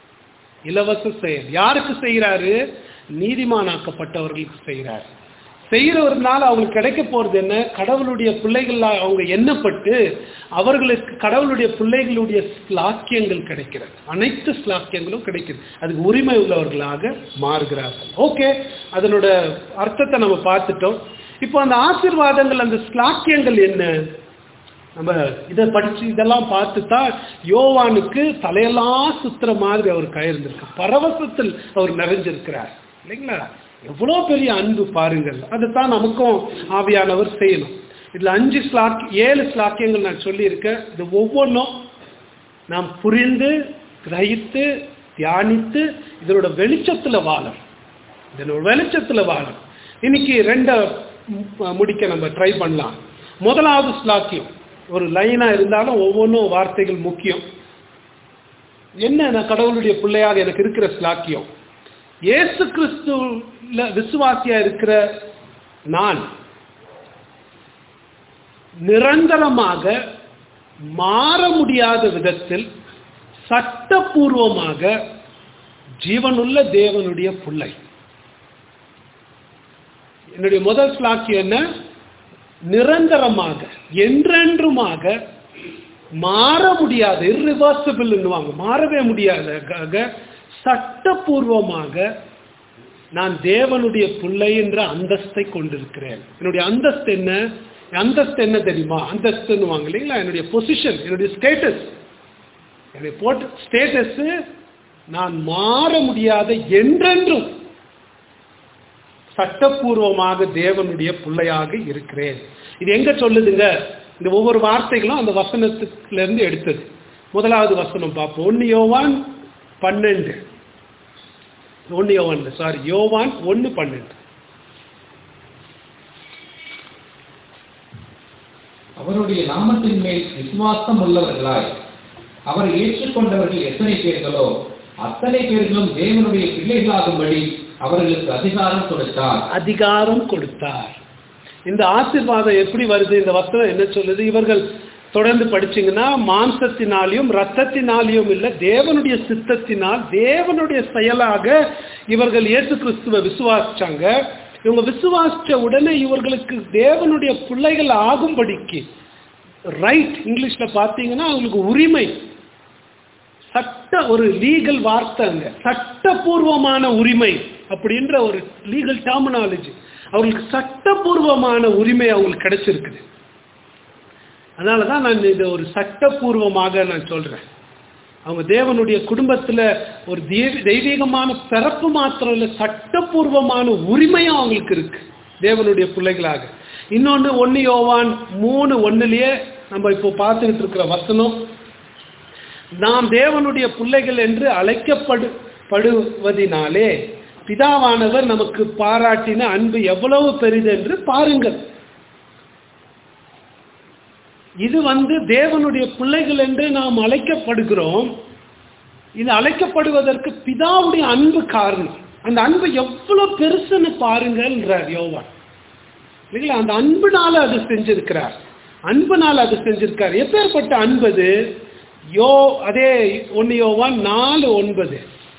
இலவச செயல் யாருக்கு செய்கிறாரு நீதிமானாக்கப்பட்டவர்களுக்கு செய்கிறார் செய்கிறவர்னால அவங்களுக்கு கிடைக்க போறது என்ன கடவுளுடைய பிள்ளைகள் அவங்க எண்ணப்பட்டு அவர்களுக்கு கடவுளுடைய பிள்ளைகளுடைய ஸ்லாக்கியங்கள் கிடைக்கிறது அனைத்து ஸ்லாக்கியங்களும் கிடைக்குது அதுக்கு உரிமை உள்ளவர்களாக மாறுகிறார்கள் ஓகே அதனோட அர்த்தத்தை நம்ம பார்த்துட்டோம் இப்போ அந்த ஆசீர்வாதங்கள் அந்த ஸ்லாக்கியங்கள் என்ன நம்ம இதை படிச்சு இதெல்லாம் பார்த்து தான் யோவானுக்கு தலையெல்லாம் சுத்துற மாதிரி அவர் கயிர்ந்திருக்கு பரவசத்தில் அவர் நிறைஞ்சிருக்கிறார் இல்லைங்களா எவ்வளோ பெரிய அன்பு பாருங்கள் அதுதான் நமக்கும் ஆவியானவர் செய்யணும் இதுல அஞ்சு ஸ்லாக் ஏழு ஸ்லாக்கியங்கள் நான் சொல்லியிருக்கேன் இது ஒவ்வொன்றும் நாம் புரிந்து கிரகித்து தியானித்து இதனோட வெளிச்சத்துல வாழணும் இதனோட வெளிச்சத்துல வாழணும் இன்னைக்கு ரெண்டை மு- முடிக்க நம்ம ட்ரை பண்ணலாம் முதலாவது ஸ்லாக்கியம் ஒரு லைனா இருந்தாலும் ஒவ்வொன்றும் வார்த்தைகள் முக்கியம் என்ன நான் கடவுளுடைய பிள்ளையாக எனக்கு இருக்கிற ஸ்லாக்கியம் இயேசு கிறிஸ்துல விசுவாசியா இருக்கிற நான் நிரந்தரமாக மாற முடியாத விதத்தில் சட்டபூர்வமாக ஜீவனுள்ள தேவனுடைய பிள்ளை என்னுடைய முதல் ஸ்லாக்கியம் என்ன நிரந்தரமாக என்றென்றுமாக மாற முடியாத irreversible மாறவே முடியாத சட்டபூர்வமாக நான் தேவனுடைய பிள்ளை என்ற அந்தஸ்தை கொண்டிருக்கிறேன் என்னுடைய அந்தஸ்து என்ன என் அந்தஸ்து என்ன தெரியுமா அந்தஸ்துன்னுவாங்க இல்லைங்களா என்னுடைய பொசிஷன் என்னுடைய ஸ்டேட்டஸ் என்னுடைய போட்டு ஸ்டேட்டஸ் நான் மாற முடியாத என்றென்றும் சட்டப்பூர்வமாக தேவனுடைய பிள்ளையாக இருக்கிறேன் இது எங்க சொல்லுதுங்க இந்த ஒவ்வொரு வார்த்தைகளும் அந்த வசனத்துல இருந்து எடுத்தது முதலாவது வசனம் பார்ப்போம் ஒன்னு யோவான் பன்னெண்டு ஒன்னு யோவான் சாரி யோவான் ஒன்னு பன்னெண்டு அவருடைய நாமத்தின் மேல் விசுவாசம் உள்ளவர்களாய் அவரை ஏற்றுக்கொண்டவர்கள் எத்தனை பேர்களோ அத்தனை பேர்களும் தேவனுடைய பிள்ளைகளாகும்படி அவர்களுக்கு அதிகாரம் கொடுத்தார் அதிகாரம் கொடுத்தார் இந்த ஆசீர்வாதம் எப்படி வருது இந்த வசனம் என்ன சொல்லுது இவர்கள் தொடர்ந்து படிச்சீங்கன்னா மாம்சத்தினாலையும் ரத்தத்தினாலையும் இல்ல தேவனுடைய சித்தத்தினால் தேவனுடைய செயலாக இவர்கள் இயேசு கிறிஸ்துவை விசுவாசிச்சாங்க இவங்க விசுவாசிச்ச உடனே இவர்களுக்கு தேவனுடைய பிள்ளைகள் ஆகும்படிக்கு ரைட் இங்கிலீஷ்ல பார்த்தீங்கன்னா அவங்களுக்கு உரிமை சட்ட ஒரு லீகல் வார்த்தை அங்க சட்டபூர்வமான உரிமை அப்படின்ற ஒரு லீகல் டெர்மினாலஜி அவங்களுக்கு சட்டபூர்வமான உரிமை அவங்களுக்கு கிடைச்சிருக்குது அதனால தான் நான் இதை ஒரு சட்டபூர்வமாக நான் சொல்றேன் அவங்க தேவனுடைய குடும்பத்துல ஒரு தெய்வ- தெய்வீகமான பிறப்பு மாத்திரம் இல்லை சட்டபூர்வமான உரிமையும் அவங்களுக்கு இருக்கு தேவனுடைய பிள்ளைகளாக இன்னொன்று ஒன்னு யோவான் மூணு ஒண்ணுலயே நம்ம இப்போ பார்த்துக்கிட்டு இருக்கிற வசனம் நாம் தேவனுடைய பிள்ளைகள் என்று அழைக்கப்படு படுவதினாலே பிதாவானவர் நமக்கு பாராட்டின அன்பு எவ்வளவு பெரிது என்று பாருங்கள் இது வந்து தேவனுடைய பிள்ளைகள் என்று நாம் அழைக்கப்படுகிறோம் இது அழைக்கப்படுவதற்கு பிதாவுடைய அன்பு காரணம் அந்த அன்பு எவ்வளவு பெருசுன்னு பாருங்கன்றார் யோவான் இல்லைங்களா அந்த அன்புனால அது செஞ்சிருக்கிறார் அன்புனால அது செஞ்சிருக்கார் எப்பேற்பட்ட அன்பது யோ அதே ஒன்னு யோவான் நாலு ஒன்பது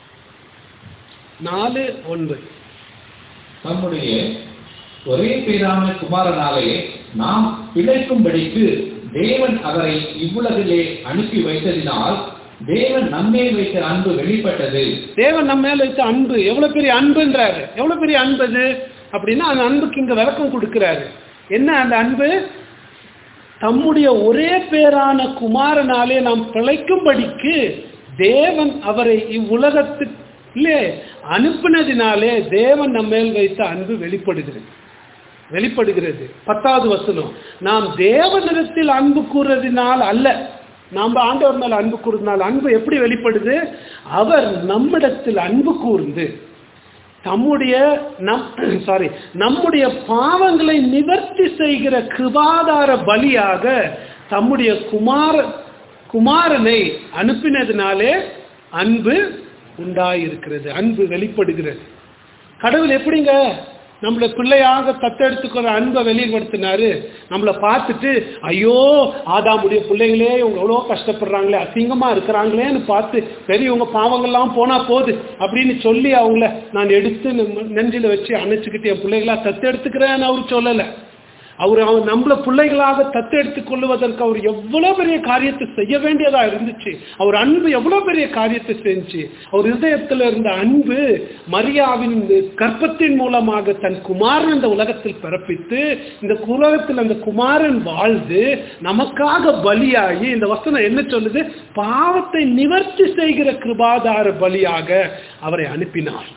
நாலு ஒன்பது தம்முடைய ஒரே பேரான குமாரனாலே நாம் பிழைக்கும்படிக்கு தேவன் அவரை இவ்வுலகிலே அனுப்பி வைத்ததினால் தேவன் நம்மேல் வைத்த அன்பு வெளிப்பட்டது தேவன் நம்ம மேல வைத்த அன்பு எவ்வளவு பெரிய அன்புன்றாரு எவ்வளவு பெரிய அன்பு அது அப்படின்னா அந்த அன்புக்கு இங்க விளக்கம் கொடுக்கிறாரு என்ன அந்த அன்பு தம்முடைய ஒரே பேரான குமாரனாலே நாம் பிழைக்கும்படிக்கு தேவன் அவரை இவ்வுலகத்துக்குள்ளே அனுப்பினதினாலே தேவன் நம்ம மேல் வைத்த அன்பு வெளிப்படுகிறது வெளிப்படுகிறது பத்தாவது வசனம் நாம் தேவனிடத்தில் அன்பு கூறுறதினால் அல்ல நாம் ஆண்டவர் மேல் அன்பு கூறுறதுனால அன்பு எப்படி வெளிப்படுது அவர் நம்மிடத்தில் அன்பு கூர்ந்து தம்முடைய நம் சாரி நம்முடைய பாவங்களை நிவர்த்தி செய்கிற கிருபாதார பலியாக தம்முடைய குமார குமாரனை அனுப்பினதினாலே அன்பு உண்டாயிருக்கிறது அன்பு வெளிப்படுகிறது கடவுள் எப்படிங்க நம்மளை பிள்ளையாக தத்தெடுத்துக்கிற அன்பை வெளிப்படுத்தினாரு நம்மளை பார்த்துட்டு ஐயோ ஆதாமுடைய பிள்ளைங்களே இவங்க எவ்வளோ கஷ்டப்படுறாங்களே அசிங்கமா இருக்கிறாங்களேன்னு பார்த்து சரி இவங்க பாவங்கள்லாம் போனா போகுது அப்படின்னு சொல்லி அவங்கள நான் எடுத்து நம்ம நெஞ்சில வச்சு அணைச்சிக்கிட்டு என் பிள்ளைகளா தத்தெடுத்துக்கிறேன்னு அவர் சொல்லலை அவர் அவர் நம்மள பிள்ளைகளாக தத்தெடுத்துக் கொள்வதற்கு அவர் எவ்வளவு பெரிய காரியத்தை செய்ய வேண்டியதா இருந்துச்சு அவர் அன்பு எவ்வளவு பெரிய காரியத்தை செஞ்சு அவர் இதயத்துல இருந்த அன்பு மரியாவின் கற்பத்தின் மூலமாக தன் குமாரன் இந்த உலகத்தில் பிறப்பித்து இந்த உலகத்தில் அந்த குமாரன் வாழ்ந்து நமக்காக பலியாகி இந்த வசனம் என்ன சொல்லுது பாவத்தை நிவர்த்தி செய்கிற கிருபாதார பலியாக அவரை அனுப்பினார்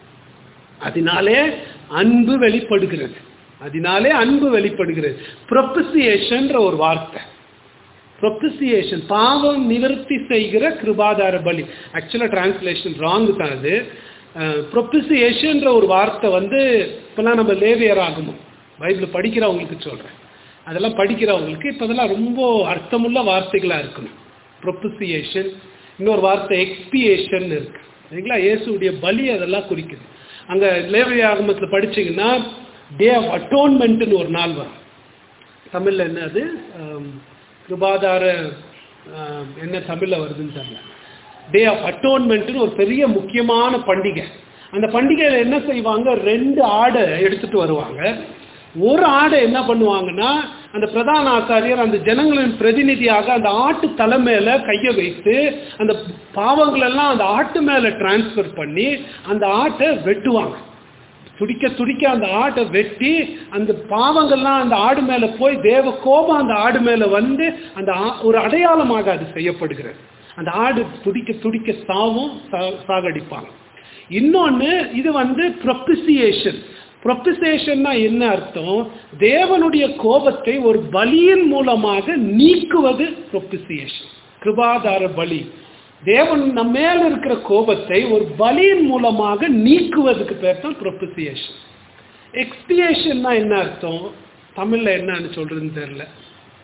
அதனாலே அன்பு வெளிப்படுகிறது அதனாலே அன்பு வெளிப்படுகிறது ப்ரொபிசியேஷன்ற ஒரு வார்த்தை ப்ரொபிசியேஷன் பாவம் நிவர்த்தி செய்கிற கிருபாதார பலி ஆக்சுவலாக டிரான்ஸ்லேஷன் ராங் தான் அது ப்ரொபிசியேஷன்ற ஒரு வார்த்தை வந்து இப்போலாம் நம்ம லேவியர் ஆகணும் பைபிள் படிக்கிறவங்களுக்கு சொல்கிறேன் அதெல்லாம் படிக்கிறவங்களுக்கு இப்போ அதெல்லாம் ரொம்ப அர்த்தமுள்ள வார்த்தைகளாக இருக்கணும் ப்ரொபிசியேஷன் இன்னொரு வார்த்தை எக்ஸ்பியேஷன் இருக்கு சரிங்களா இயேசுடைய பலி அதெல்லாம் குறிக்குது அங்கே லேவிய ஆகமத்தில் படிச்சீங்கன்னா டே ஆஃப் அட்டோன்மெண்ட்னு ஒரு நாள் வரும் தமிழில் என்ன அது ஆம், கிருபாதார ஆம், என்ன தமிழில் வருதுன்னு தெரியல டே ஆஃப் அட்டோன்மெண்ட்னு ஒரு பெரிய முக்கியமான பண்டிகை அந்த பண்டிகையில் என்ன செய்வாங்க ரெண்டு ஆடை எடுத்துட்டு வருவாங்க ஒரு ஆடை என்ன பண்ணுவாங்கன்னா அந்த பிரதான ஆசாரியர் அந்த ஜனங்களின் பிரதிநிதியாக அந்த ஆட்டு தலை மேல கையை வைத்து அந்த பாவங்கள் எல்லாம் அந்த ஆட்டு மேல டிரான்ஸ்ஃபர் பண்ணி அந்த ஆட்டை வெட்டுவாங்க துடிக்க துடிக்க அந்த ஆட்டை வெட்டி அந்த பாவங்கள்லாம் அந்த ஆடு மேல போய் தேவ கோபம் அந்த ஆடு மேல வந்து அந்த ஆ- ஒரு அடையாளமாக அது செய்யப்படுகிறது அந்த ஆடு துடிக்க துடிக்க சாவும் சா- சாகடிப்பாங்க இன்னொன்னு இது வந்து ப்ரொபிசியேஷன் ப்ரொபிசியேஷன்னா என்ன அர்த்தம் தேவனுடைய கோபத்தை ஒரு பலியின் மூலமாக நீக்குவது ப்ரொபிசியேஷன் கிருபாதார பலி தேவன் நம்ம மேல இருக்கிற கோபத்தை ஒரு பலியின் மூலமாக நீக்குவதுக்கு பேர் தான் ப்ரொபிசியேஷன் எக்ஸ்பியேஷன்னா என்ன அர்த்தம் தமிழ்ல என்னன்னு சொல்றதுன்னு தெரியல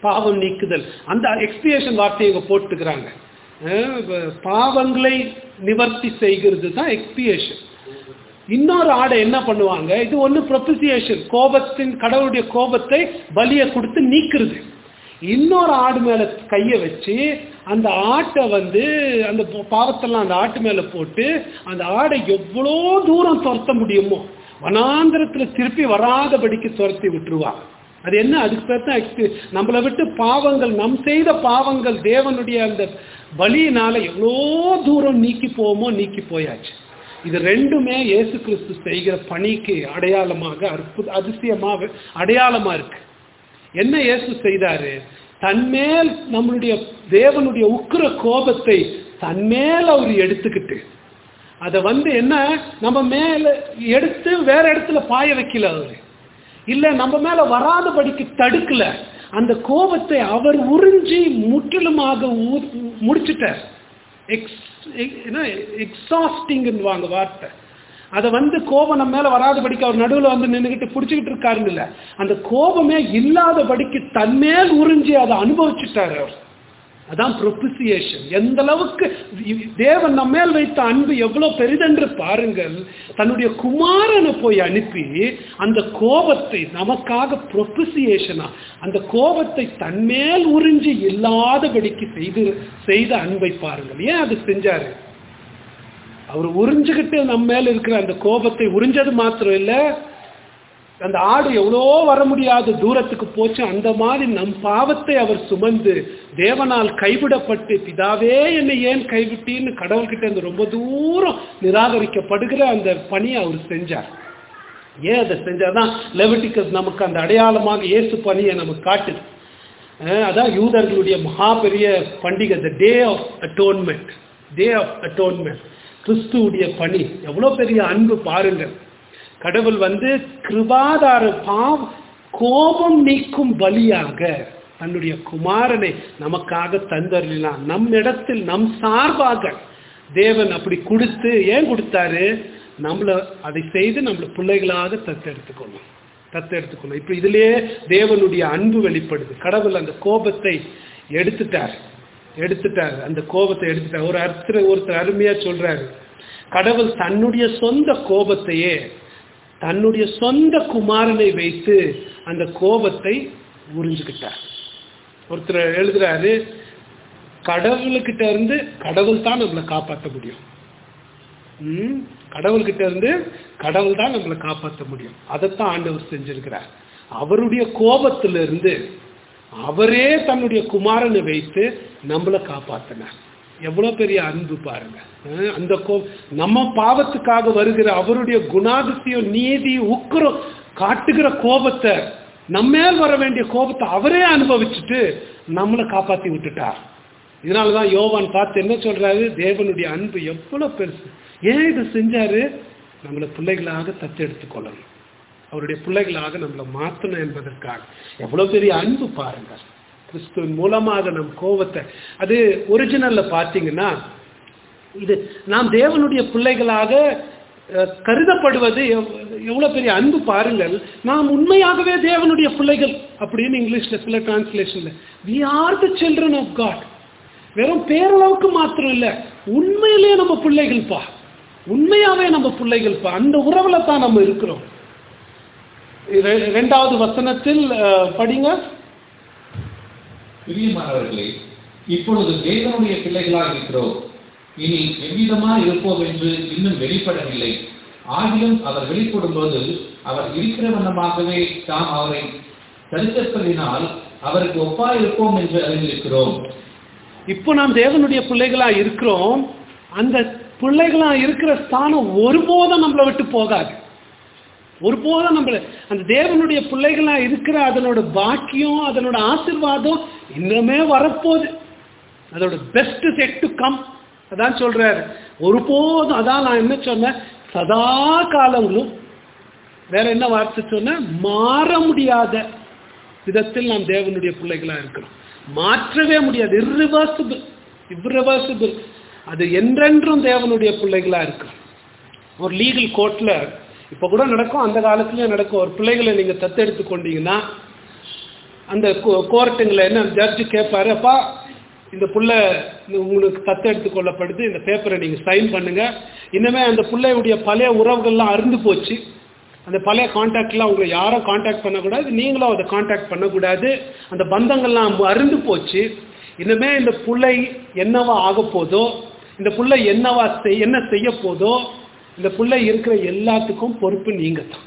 பாவம் நீக்குதல் அந்த எக்ஸ்பியேஷன் வார்த்தையை இங்க போட்டுக்கிறாங்க அஹ் ப- பாவங்களை நிவர்த்தி செய்கிறது தான் எக்ஸ்பியேஷன் இன்னொரு ஆடை என்ன பண்ணுவாங்க இது ஒன்று ப்ரொபிசியேஷன் கோபத்தின் கடவுளுடைய கோபத்தை பலியை கொடுத்து நீக்குறது இன்னொரு ஆடு மேல கையை வச்சு அந்த ஆட்டை வந்து அந்த ப- பாவத்தெல்லாம் அந்த ஆட்டு மேல போட்டு அந்த ஆடை எவ்வளோ தூரம் துரத்த முடியுமோ வனாந்திரத்துல திருப்பி வராதபடிக்கு துரத்தி விட்டுருவாங்க அது என்ன அதுக்கு பேர் தான் எக்ஸ்பி நம்மளை விட்டு பாவங்கள் நம் செய்த பாவங்கள் தேவனுடைய அந்த பலியினால எவ்வளோ தூரம் நீக்கி போவோமோ நீக்கி போயாச்சு இது ரெண்டுமே இயேசு கிறிஸ்து செய்கிற பணிக்கு அடையாளமாக அற்புத அதிசயமாக அடையாளமா இருக்கு என்ன இயேசு செய்தாரு தன்மேல் நம்மளுடைய தேவனுடைய உக்கிர கோபத்தை தன்மேல் அவர் எடுத்துக்கிட்டு அதை வந்து என்ன நம்ம மேல எடுத்து வேற இடத்துல பாய வைக்கல அவரு இல்ல நம்ம மேல வராதபடிக்கு தடுக்கல அந்த கோபத்தை அவர் உறிஞ்சி முற்றிலுமாக ஊ- முடிச்சிட்டார் எக்ஸ் எக்ஸாஸ்டிங்வாங்க வார்த்தை அதை வந்து கோபம் நம்ம மேல வராதபடிக்கு அவர் நடுவுல வந்து நின்றுகிட்டு பிடிச்சிக்கிட்டு இருக்காருன்னு இல்ல அந்த கோபமே இல்லாதபடிக்கு தன்மேல் உறிஞ்சி அதை அனுபவிச்சுட்டார் அவர் அதான் ப்ரொபிசியேஷன் எந்த அளவுக்கு இ- தேவன் நம்ம மேல் வைத்த அன்பு எவ்வளவு பெரிதென்று பாருங்கள் தன்னுடைய குமாரனை போய் அனுப்பி அந்த கோபத்தை நமக்காக ப்ரொபிசியேஷனா அந்த கோபத்தை தன்மேல் உறிஞ்சி இல்லாதபடிக்கு செய்து செய்த அன்பை பாருங்கள் ஏன் அது செஞ்சாரு அவர் உறிஞ்சுக்கிட்டு நம்ம மேல இருக்கிற அந்த கோபத்தை உறிஞ்சது மாத்திரம் இல்ல அந்த ஆடு எவ்வளோ வர முடியாத தூரத்துக்கு போச்சு அந்த மாதிரி நம் பாவத்தை அவர் சுமந்து தேவனால் கைவிடப்பட்டு பிதாவே என்னை ஏன் கைவிட்டீன்னு கடவுள்கிட்ட இருந்து ரொம்ப தூரம் நிராகரிக்கப்படுகிற அந்த பணியை அவர் செஞ்சார் ஏன் அதை செஞ்சாதான் லெவிட்டிகஸ் நமக்கு அந்த அடையாளமாக இயேசு பணியை நமக்கு காட்டுது அஹ் அதான் யூதர்களுடைய மகா பெரிய பண்டிகை the day of atonement day of atonement கிறிஸ்துவுடைய பணி எவ்வளோ பெரிய அன்பு பாருங்கள் கடவுள் வந்து கிருபாதார பாவ் கோபம் நீக்கும் பலியாக தன்னுடைய குமாரனை நமக்காக தந்தருளினான் நம் இடத்தில் நம் சார்பாக தேவன் அப்படி கொடுத்து ஏன் கொடுத்தாரு நம்மள அதை செய்து நம்மள பிள்ளைகளாக தத்தெடுத்துக்கொள்ளும் தத்தெடுத்துக்கொள்ளும் இப்ப இதுலயே தேவனுடைய அன்பு வெளிப்படுது கடவுள் அந்த கோபத்தை எடுத்துட்டார் எடுத்துட்டார் அந்த கோபத்தை எடுத்துட்டார் ஒரு அர்த்தர் ஒருத்தர் அருமையா சொல்றாரு கடவுள் தன்னுடைய சொந்த கோபத்தையே தன்னுடைய சொந்த குமாரனை வைத்து அந்த கோபத்தை உறிஞ்சுக்கிட்டார் ஒருத்தர் எழுதுறாரு கடவுள்கிட்ட இருந்து கடவுள் தான் நம்மளை காப்பாற்ற முடியும் ம், கடவுள்கிட்ட இருந்து கடவுள் தான் நம்மளை காப்பாற்ற முடியும் அதைத்தான் ஆண்டவர் செஞ்சிருக்கிறார் அவருடைய கோபத்திலிருந்து அவரே தன்னுடைய குமாரனை வைத்து நம்மளை காப்பாத்தினார் எவ்வளவு பெரிய அன்பு பாருங்க அஹ் அந்த கோ நம்ம பாவத்துக்காக வருகிற அவருடைய குணாதிசயம் நீதி உக்கிரம் காட்டுகிற கோபத்தை நம்ம மேல் வர வேண்டிய கோபத்தை அவரே அனுபவிச்சுட்டு நம்மளை காப்பாத்தி விட்டுட்டார் இதனாலதான் யோவான் பார்த்து என்ன சொல்றாரு தேவனுடைய அன்பு எவ்வளவு பெருசு ஏன் இதை செஞ்சாரு நம்மளை பிள்ளைகளாக தத்தெடுத்துக் கொள்ளணும் அவருடைய பிள்ளைகளாக நம்மளை மாற்றணும் என்பதற்காக எவ்வளவு பெரிய அன்பு பாருங்க கிறிஸ்துவின் மூலமாக நம் கோபத்தை அது ஒரிஜினல்ல பார்த்தீங்கன்னா இது நாம் தேவனுடைய பிள்ளைகளாக அஹ், கருதப்படுவது எவ்- எவ்வளவு பெரிய அன்பு பாருங்கள் நாம் உண்மையாகவே தேவனுடைய பிள்ளைகள் அப்படின்னு இங்கிலீஷ்ல சில டிரான்ஸ்லேஷன்ல we are the children of God வெறும் பேரளவுக்கு மாத்திரம் இல்ல உண்மையிலேயே நம்ம பிள்ளைகள்ப்பா உண்மையாவே நம்ம பிள்ளைகள்ப்பா அந்த உறவுல தான் நம்ம இருக்கிறோம் இர- இரண்டாவது வசனத்தில் அஹ், படிங்க பிரியமானவர்களே இப்பொழுது தேவனுடைய பிள்ளைகளாக இருக்கிறோம் இனி எவ்விதமா இருப்போம் என்று இன்னும் வெளிப்படவில்லை ஆகிலும் அவர் வெளிப்படும் போது அவர் இருக்கிற வண்ணமாகவே தாம் அவரை தரிசிப்பதினால் அவருக்கு ஒப்பாய் இருப்போம் என்று அறிந்திருக்கிறோம் இப்போ நாம் தேவனுடைய பிள்ளைகளா இருக்கிறோம் அந்த பிள்ளைகளா இருக்கிற ஸ்தானம் ஒருபோதும் நம்மளை விட்டு போகாது ஒருபோதும் நம்மள அந்த தேவனுடைய பிள்ளைகளா இருக்கிற அதனோட பாக்கியம் அதனோட ஆசீர்வாதம் இன்னுமே வரப்போகுது அதோட பெஸ்ட் செட் டு கம் அதான் சொல்றாரு ஒருபோதும் அதான் நான் என்ன சொன்னேன் சதா காலங்களும் வேற என்ன வார்த்தை சொன்ன மாற முடியாத விதத்தில் நாம் தேவனுடைய பிள்ளைகளா இருக்கிறோம் மாற்றவே முடியாது irreversible irreversible அது என்றென்றும் தேவனுடைய பிள்ளைகளா இருக்கிறோம் ஒரு லீகல் கோர்ட்ல இப்ப கூட நடக்கும் அந்த காலத்திலயும் நடக்கும் ஒரு பிள்ளைகளை நீங்க தத்தெடுத்து கொண்டீங்கன்னா அந்த கோர்ட்டுங்களை என்ன ஜட்ஜு கேட்பாரு அப்பா இந்த புள்ள உங்களுக்கு தத்தெடுத்து கொள்ளப்படுது இந்த பேப்பரை நீங்க சைன் பண்ணுங்க இனிமே அந்த புள்ளையுடைய பழைய உறவுகள்லாம் அருந்து போச்சு அந்த பழைய காண்டாக்ட்லாம் உங்களை யாரும் காண்டாக்ட் பண்ணக்கூடாது நீங்களும் அதை காண்டாக்ட் பண்ணக்கூடாது அந்த பந்தங்கள்லாம் அருந்து போச்சு இனிமே இந்த புள்ளை என்னவா ஆக போதோ இந்த புள்ளை என்னவா செய் என்ன செய்ய போதோ இந்த புள்ளை இருக்கிற எல்லாத்துக்கும் பொறுப்பு நீங்க தான்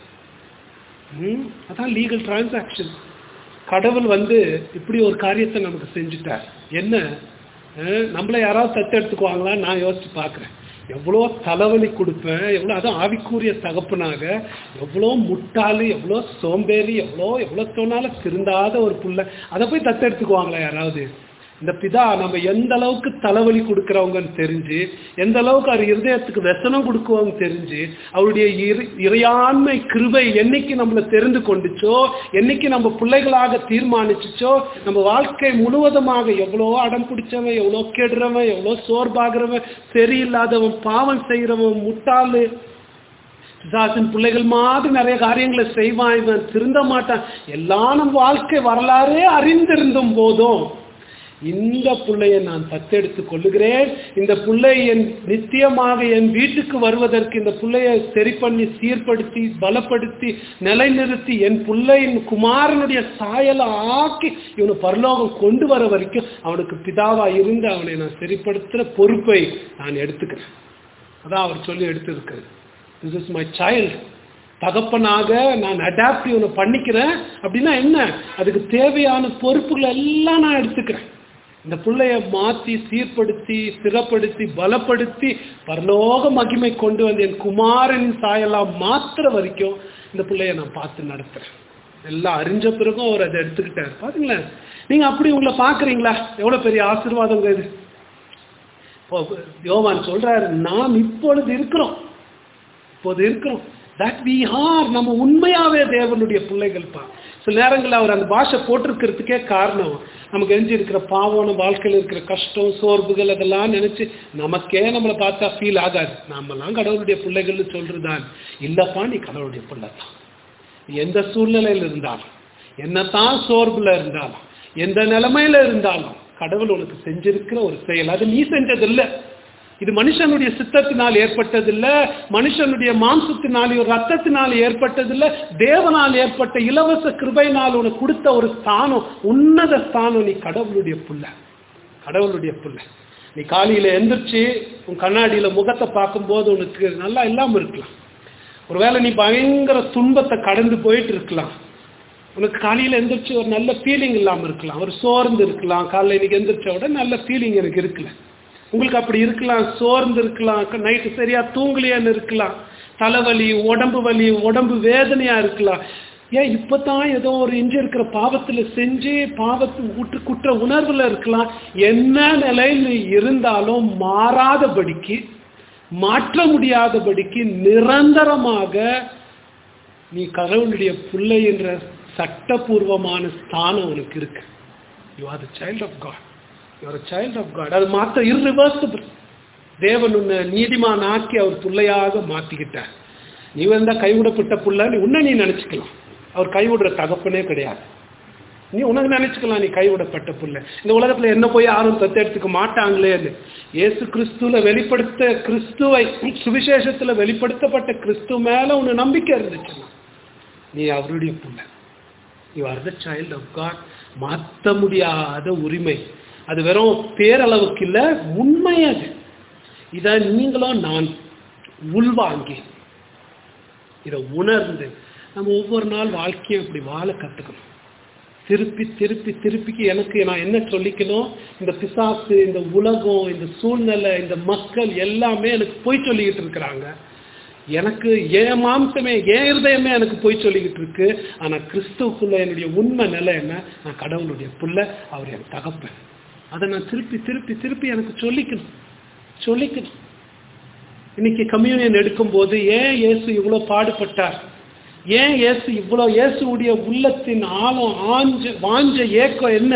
ம், அதான் லீகல் டிரான்சாக்ஷன் கடவுள் வந்து இப்படி ஒரு காரியத்தை நமக்கு செஞ்சுட்டார் என்ன அஹ், நம்மள யாராவது தத்தெடுத்துக்குவாங்களா நான் யோசிச்சு பார்க்குறேன் எவ்வளோ தலைவலி கொடுப்பேன் எவ்வளோ அதுவும் ஆவிக்குரிய தகப்பனாக எவ்வளோ முட்டாளு எவ்வளோ சோம்பேறி எவ்வளோ எவ்வளோ சொன்னாலும் திருந்தாத ஒரு புள்ள அதை போய் தத்தெடுத்துக்குவாங்களா யாராவது இந்த பிதா நம்ம எந்த அளவுக்கு தலைவலி கொடுக்குறவங்கன்னு தெரிஞ்சு எந்த அளவுக்கு அவர் இருதயத்துக்கு வெசனம் கொடுக்குவாங்க தெரிஞ்சு அவருடைய இறை- இறையாண்மை கிருபை என்னைக்கு நம்மளை தெரிந்து கொண்டுச்சோ என்னைக்கு நம்ம பிள்ளைகளாக தீர்மானிச்சுச்சோ நம்ம வாழ்க்கை முழுவதுமாக எவ்வளோ அடம் பிடிச்சவன் எவ்வளோ கெடுறவன் எவ்வளோ சோர்வாகிறவன் சரியில்லாதவன் பாவம் செய்கிறவன் முட்டாளு பிசாசின் பிள்ளைகள் மாதிரி நிறைய காரியங்களை செய்வான் இவன் திருந்த மாட்டான் எல்லாம் நம்ம வாழ்க்கை வரலாறே அறிந்திருந்தும் போதும் இந்த பிள்ளையை நான் தத்தெடுத்துக் கொள்ளுகிறேன் இந்த பிள்ளை என் நித்தியமாக என் வீட்டுக்கு வருவதற்கு இந்த பிள்ளையை சரி பண்ணி சீர்படுத்தி பலப்படுத்தி நிலைநிறுத்தி என் பிள்ளையின் குமாரனுடைய சாயலை ஆக்கி இவனை பரலோகம் கொண்டு வர வரைக்கும் அவனுக்கு பிதாவா இருந்து அவனை நான் சரிப்படுத்துகிற பொறுப்பை நான் எடுத்துக்கிறேன் அதான் அவர் சொல்லி எடுத்திருக்கிறது திஸ் இஸ் மை சைல்டு தகப்பனாக நான் அடாப்ட் இவனை பண்ணிக்கிறேன் அப்படின்னா என்ன அதுக்கு தேவையான பொறுப்புகள் எல்லாம் நான் எடுத்துக்கிறேன் இந்த பிள்ளைய மாற்றி சீர்படுத்தி ஸ்திரப்படுத்தி பலப்படுத்தி பரலோக மகிமை கொண்டு வந்து என் குமாரன் சாயெல்லாம் மாத்துற வரைக்கும் இந்த பிள்ளைய நான் பார்த்து நடத்துறேன் எல்லாம் அறிஞ்ச பிறகும் அவர் அதை எடுத்துக்கிட்டார் பாருங்களேன் நீங்க அப்படி உங்களை பார்க்குறீங்களா எவ்வளோ பெரிய ஆசீர்வாதங்க இது இப்போ யோவான் சொல்றாரு நாம் இப்பொழுது இருக்கிறோம் இப்போது இருக்கிறோம் தட் வி ஆர் நம்ம உண்மையாவே தேவனுடைய பிள்ளைகள் பா சில நேரங்களில் அவர் அந்த பாஷை போட்டிருக்கிறதுக்கே காரணம் நமக்கு எஞ்சி இருக்கிற பாவம் நம்ம வாழ்க்கையில் இருக்கிற கஷ்டம் சோர்வுகள் அதெல்லாம் நினைச்சு நமக்கே நம்மளை பார்த்தா ஃபீல் ஆகாது நாமெல்லாம் கடவுளுடைய பிள்ளைகள்னு சொல்றதான் இல்லப்பா நீ கடவுளுடைய பிள்ளை தான் நீ எந்த சூழ்நிலையில் இருந்தாலும் என்னதான் சோர்வுல இருந்தாலும் எந்த நிலைமையில இருந்தாலும் கடவுள் உனக்கு செஞ்சிருக்கிற ஒரு செயல் அது நீ செஞ்சதில்லை இது மனுஷனுடைய சித்தத்தினால் ஏற்பட்டதில்ல மனுஷனுடைய மாம்சத்தினாலேயோ ரத்தத்தினால் ஏற்பட்டதில்ல தேவனால் ஏற்பட்ட இலவச கிருபையினால் உனக்கு கொடுத்த ஒரு ஸ்தானம் உன்னத ஸ்தானம் நீ கடவுளுடைய புள்ள கடவுளுடைய புள்ள நீ காலையில எந்திரிச்சு உன் கண்ணாடியில முகத்தை பார்க்கும்போது உனக்கு நல்லா இல்லாம இருக்கலாம் ஒருவேளை நீ பயங்கர துன்பத்தை கடந்து போயிட்டு இருக்கலாம் உனக்கு காலையில் எந்திரிச்சு ஒரு நல்ல ஃபீலிங் இல்லாமல் இருக்கலாம் ஒரு சோர்ந்து இருக்கலாம் காலையில் இன்னைக்கு எந்திரிச்ச உடனே நல்ல ஃபீலிங் எனக்கு இருக்குல்ல உங்களுக்கு அப்படி இருக்கலாம் சோர்ந்து இருக்கலாம் நைட்டு சரியா தூங்கலையான்னு இருக்கலாம் தலைவலி உடம்பு வலி உடம்பு வேதனையா இருக்கலாம் ஏன் இப்பதான் ஏதோ ஒரு இஞ்சி இருக்கிற பாவத்துல செஞ்சு பாவத்து குற்ற குற்ற உணர்வுல இருக்கலாம் என்ன நிலையில் இருந்தாலும் மாறாதபடிக்கு மாற்ற முடியாதபடிக்கு நிரந்தரமாக நீ கடவுளுடைய பிள்ளை என்ற சட்டபூர்வமான ஸ்தானம் உனக்கு இருக்கு you are the child of God you are child of God அது மாற்ற இர்ரிவர்சிபிள் தேவன் உன்னை நீதிமான் ஆக்கி அவர் பிள்ளையாக மாத்திக்கிட்டார் நீ வந்தா கைவிடப்பட்ட புள்ள நீ உன்னை நீ நினைச்சுக்கலாம் அவர் கைவிடுற தகப்பனே கிடையாது நீ உனக்கு நினைச்சுக்கலாம் நீ கைவிடப்பட்ட புள்ள இந்த உலகத்துல என்ன போய் யாரும் தத்தெடுத்துக்க மாட்டாங்களேன்னு இயேசு கிறிஸ்துல வெளிப்படுத்த கிறிஸ்துவை சுவிசேஷத்துல வெளிப்படுத்தப்பட்ட கிறிஸ்து மேல உனக்கு நம்பிக்கை இருந்துச்சுன்னா நீ அவருடைய புள்ள you are the child of God மாற்ற முடியாத உரிமை அது வெறும் பேரளவுக்கு இல்லை உண்மை அது இதை நீங்களும் நான் உள்வாங்கி இதை உணர்ந்து நம்ம ஒவ்வொரு நாள் வாழ்க்கையை இப்படி வாழ கற்றுக்கணும் திருப்பி திருப்பி திருப்பிக்கு எனக்கு நான் என்ன சொல்லிக்கணும் இந்த பிசாசு இந்த உலகம் இந்த சூழ்நிலை இந்த மக்கள் எல்லாமே எனக்கு பொய் சொல்லிக்கிட்டு இருக்கிறாங்க எனக்கு என் மாம்சமே என் இருதயமே எனக்கு போய் சொல்லிக்கிட்டு இருக்கு ஆனா கிறிஸ்துவுக்குள்ள என்னுடைய உண்மை நிலை என்ன நான் கடவுளுடைய புள்ள அவர் என் தகப்பன் அதை நான் திருப்பி திருப்பி திருப்பி எனக்கு சொல்லிக்கணும் சொல்லிக்கணும் இன்னைக்கு கம்யூனியன் எடுக்கும்போது ஏன் இயேசு இவ்வளோ பாடுபட்டார் ஏன் இயேசு இவ்வளோ இயேசுடைய உள்ளத்தின் ஆழம் ஆஞ்ச வாஞ்ச ஏக்கம் என்ன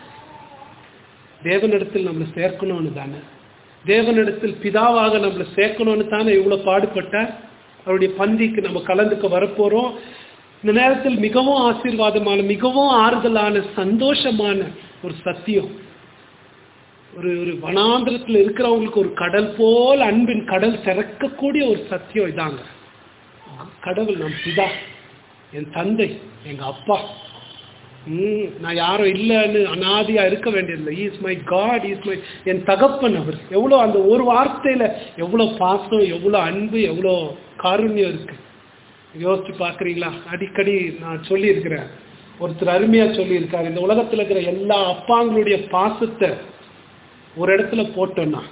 தேவனிடத்தில் நம்மளை சேர்க்கணும்னு தானே தேவனிடத்தில் பிதாவாக நம்மளை சேர்க்கணும்னு தானே இவ்வளோ பாடுபட்டார் அவருடைய பந்திக்கு நம்ம கலந்துக்க வரப்போகிறோம் இந்த நேரத்தில் மிகவும் ஆசீர்வாதமான மிகவும் ஆறுதலான சந்தோஷமான ஒரு சத்தியம் ஒரு ஒரு வனாந்திரத்தில் இருக்கிறவங்களுக்கு ஒரு கடல் போல் அன்பின் கடல் திறக்கக்கூடிய ஒரு சத்தியம் இதாங்க கடவுள் நம் பிதா என் தந்தை எங்க அப்பா ம், நான் யாரும் இல்லைன்னு அனாதியா இருக்க வேண்டியதில்லை is my God is my என் தகப்பன் அவர் எவ்வளோ அந்த ஒரு வார்த்தையில எவ்வளோ பாசம் எவ்வளோ அன்பு எவ்வளோ காருண்யம் இருக்கு யோசிச்சு பார்க்குறீங்களா அடிக்கடி நான் சொல்லியிருக்கிறேன் ஒருத்தர் அருமையா சொல்லியிருக்காரு இந்த உலகத்துல இருக்கிற எல்லா அப்பாங்களுடைய பாசத்தை ஒரு இடத்துல போட்டோம்னா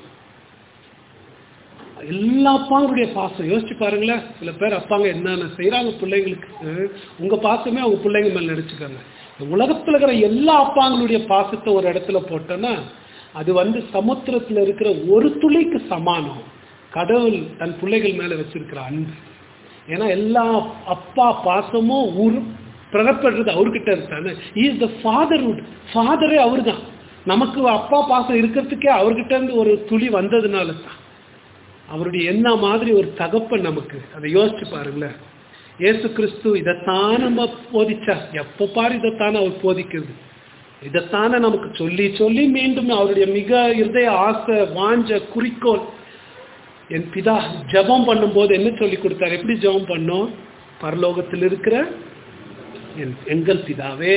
எல்லா அப்பாங்களுடைய பாசம் யோசிச்சு பாருங்களேன் சில பேர் அப்பாங்க என்னென்ன செய்றாங்க பிள்ளைங்களுக்கு அஹ், உங்க பாசமே அவங்க பிள்ளைங்க மேல நினைச்சுக்காங்க இந்த உலகத்துல இருக்கிற எல்லா அப்பாங்களுடைய பாசத்தை ஒரு இடத்துல போட்டோம்னா அது வந்து சமுத்திரத்துல இருக்கிற ஒரு துளிக்கு சமானம் கடவுள் தன் பிள்ளைகள் மேல வச்சிருக்கிற அன்பு ஏன்னா எல்லா அப்பா பாசமும் உரு பிறப்படுறது அவர்கிட்ட இருக்காரு இஸ் த ஃபாதர்வுட் ஃபாதரே அவர் தான் நமக்கு அப்பா பாசம் இருக்கிறதுக்கே அவர்கிட்ட இருந்து ஒரு துளி வந்ததுனால தான் அவருடைய என்ன மாதிரி ஒரு தகப்பன் நமக்கு அதை யோசிச்சு பாருங்களேன் இயேசு கிறிஸ்து இதைத்தான் நம்ம போதிச்சா எப்போ பாரு இதைத்தானே அவர் போதிக்கிறது இதைத்தானே நமக்கு சொல்லி சொல்லி மீண்டும் அவருடைய மிக இருதய ஆசை வாஞ்ச குறிக்கோள் என் பிதா ஜெபம் பண்ணும்போது என்ன சொல்லி கொடுத்தார் எப்படி ஜெபம் பண்ணோம் பரலோகத்தில் இருக்கிற என் எங்கள் பிதாவே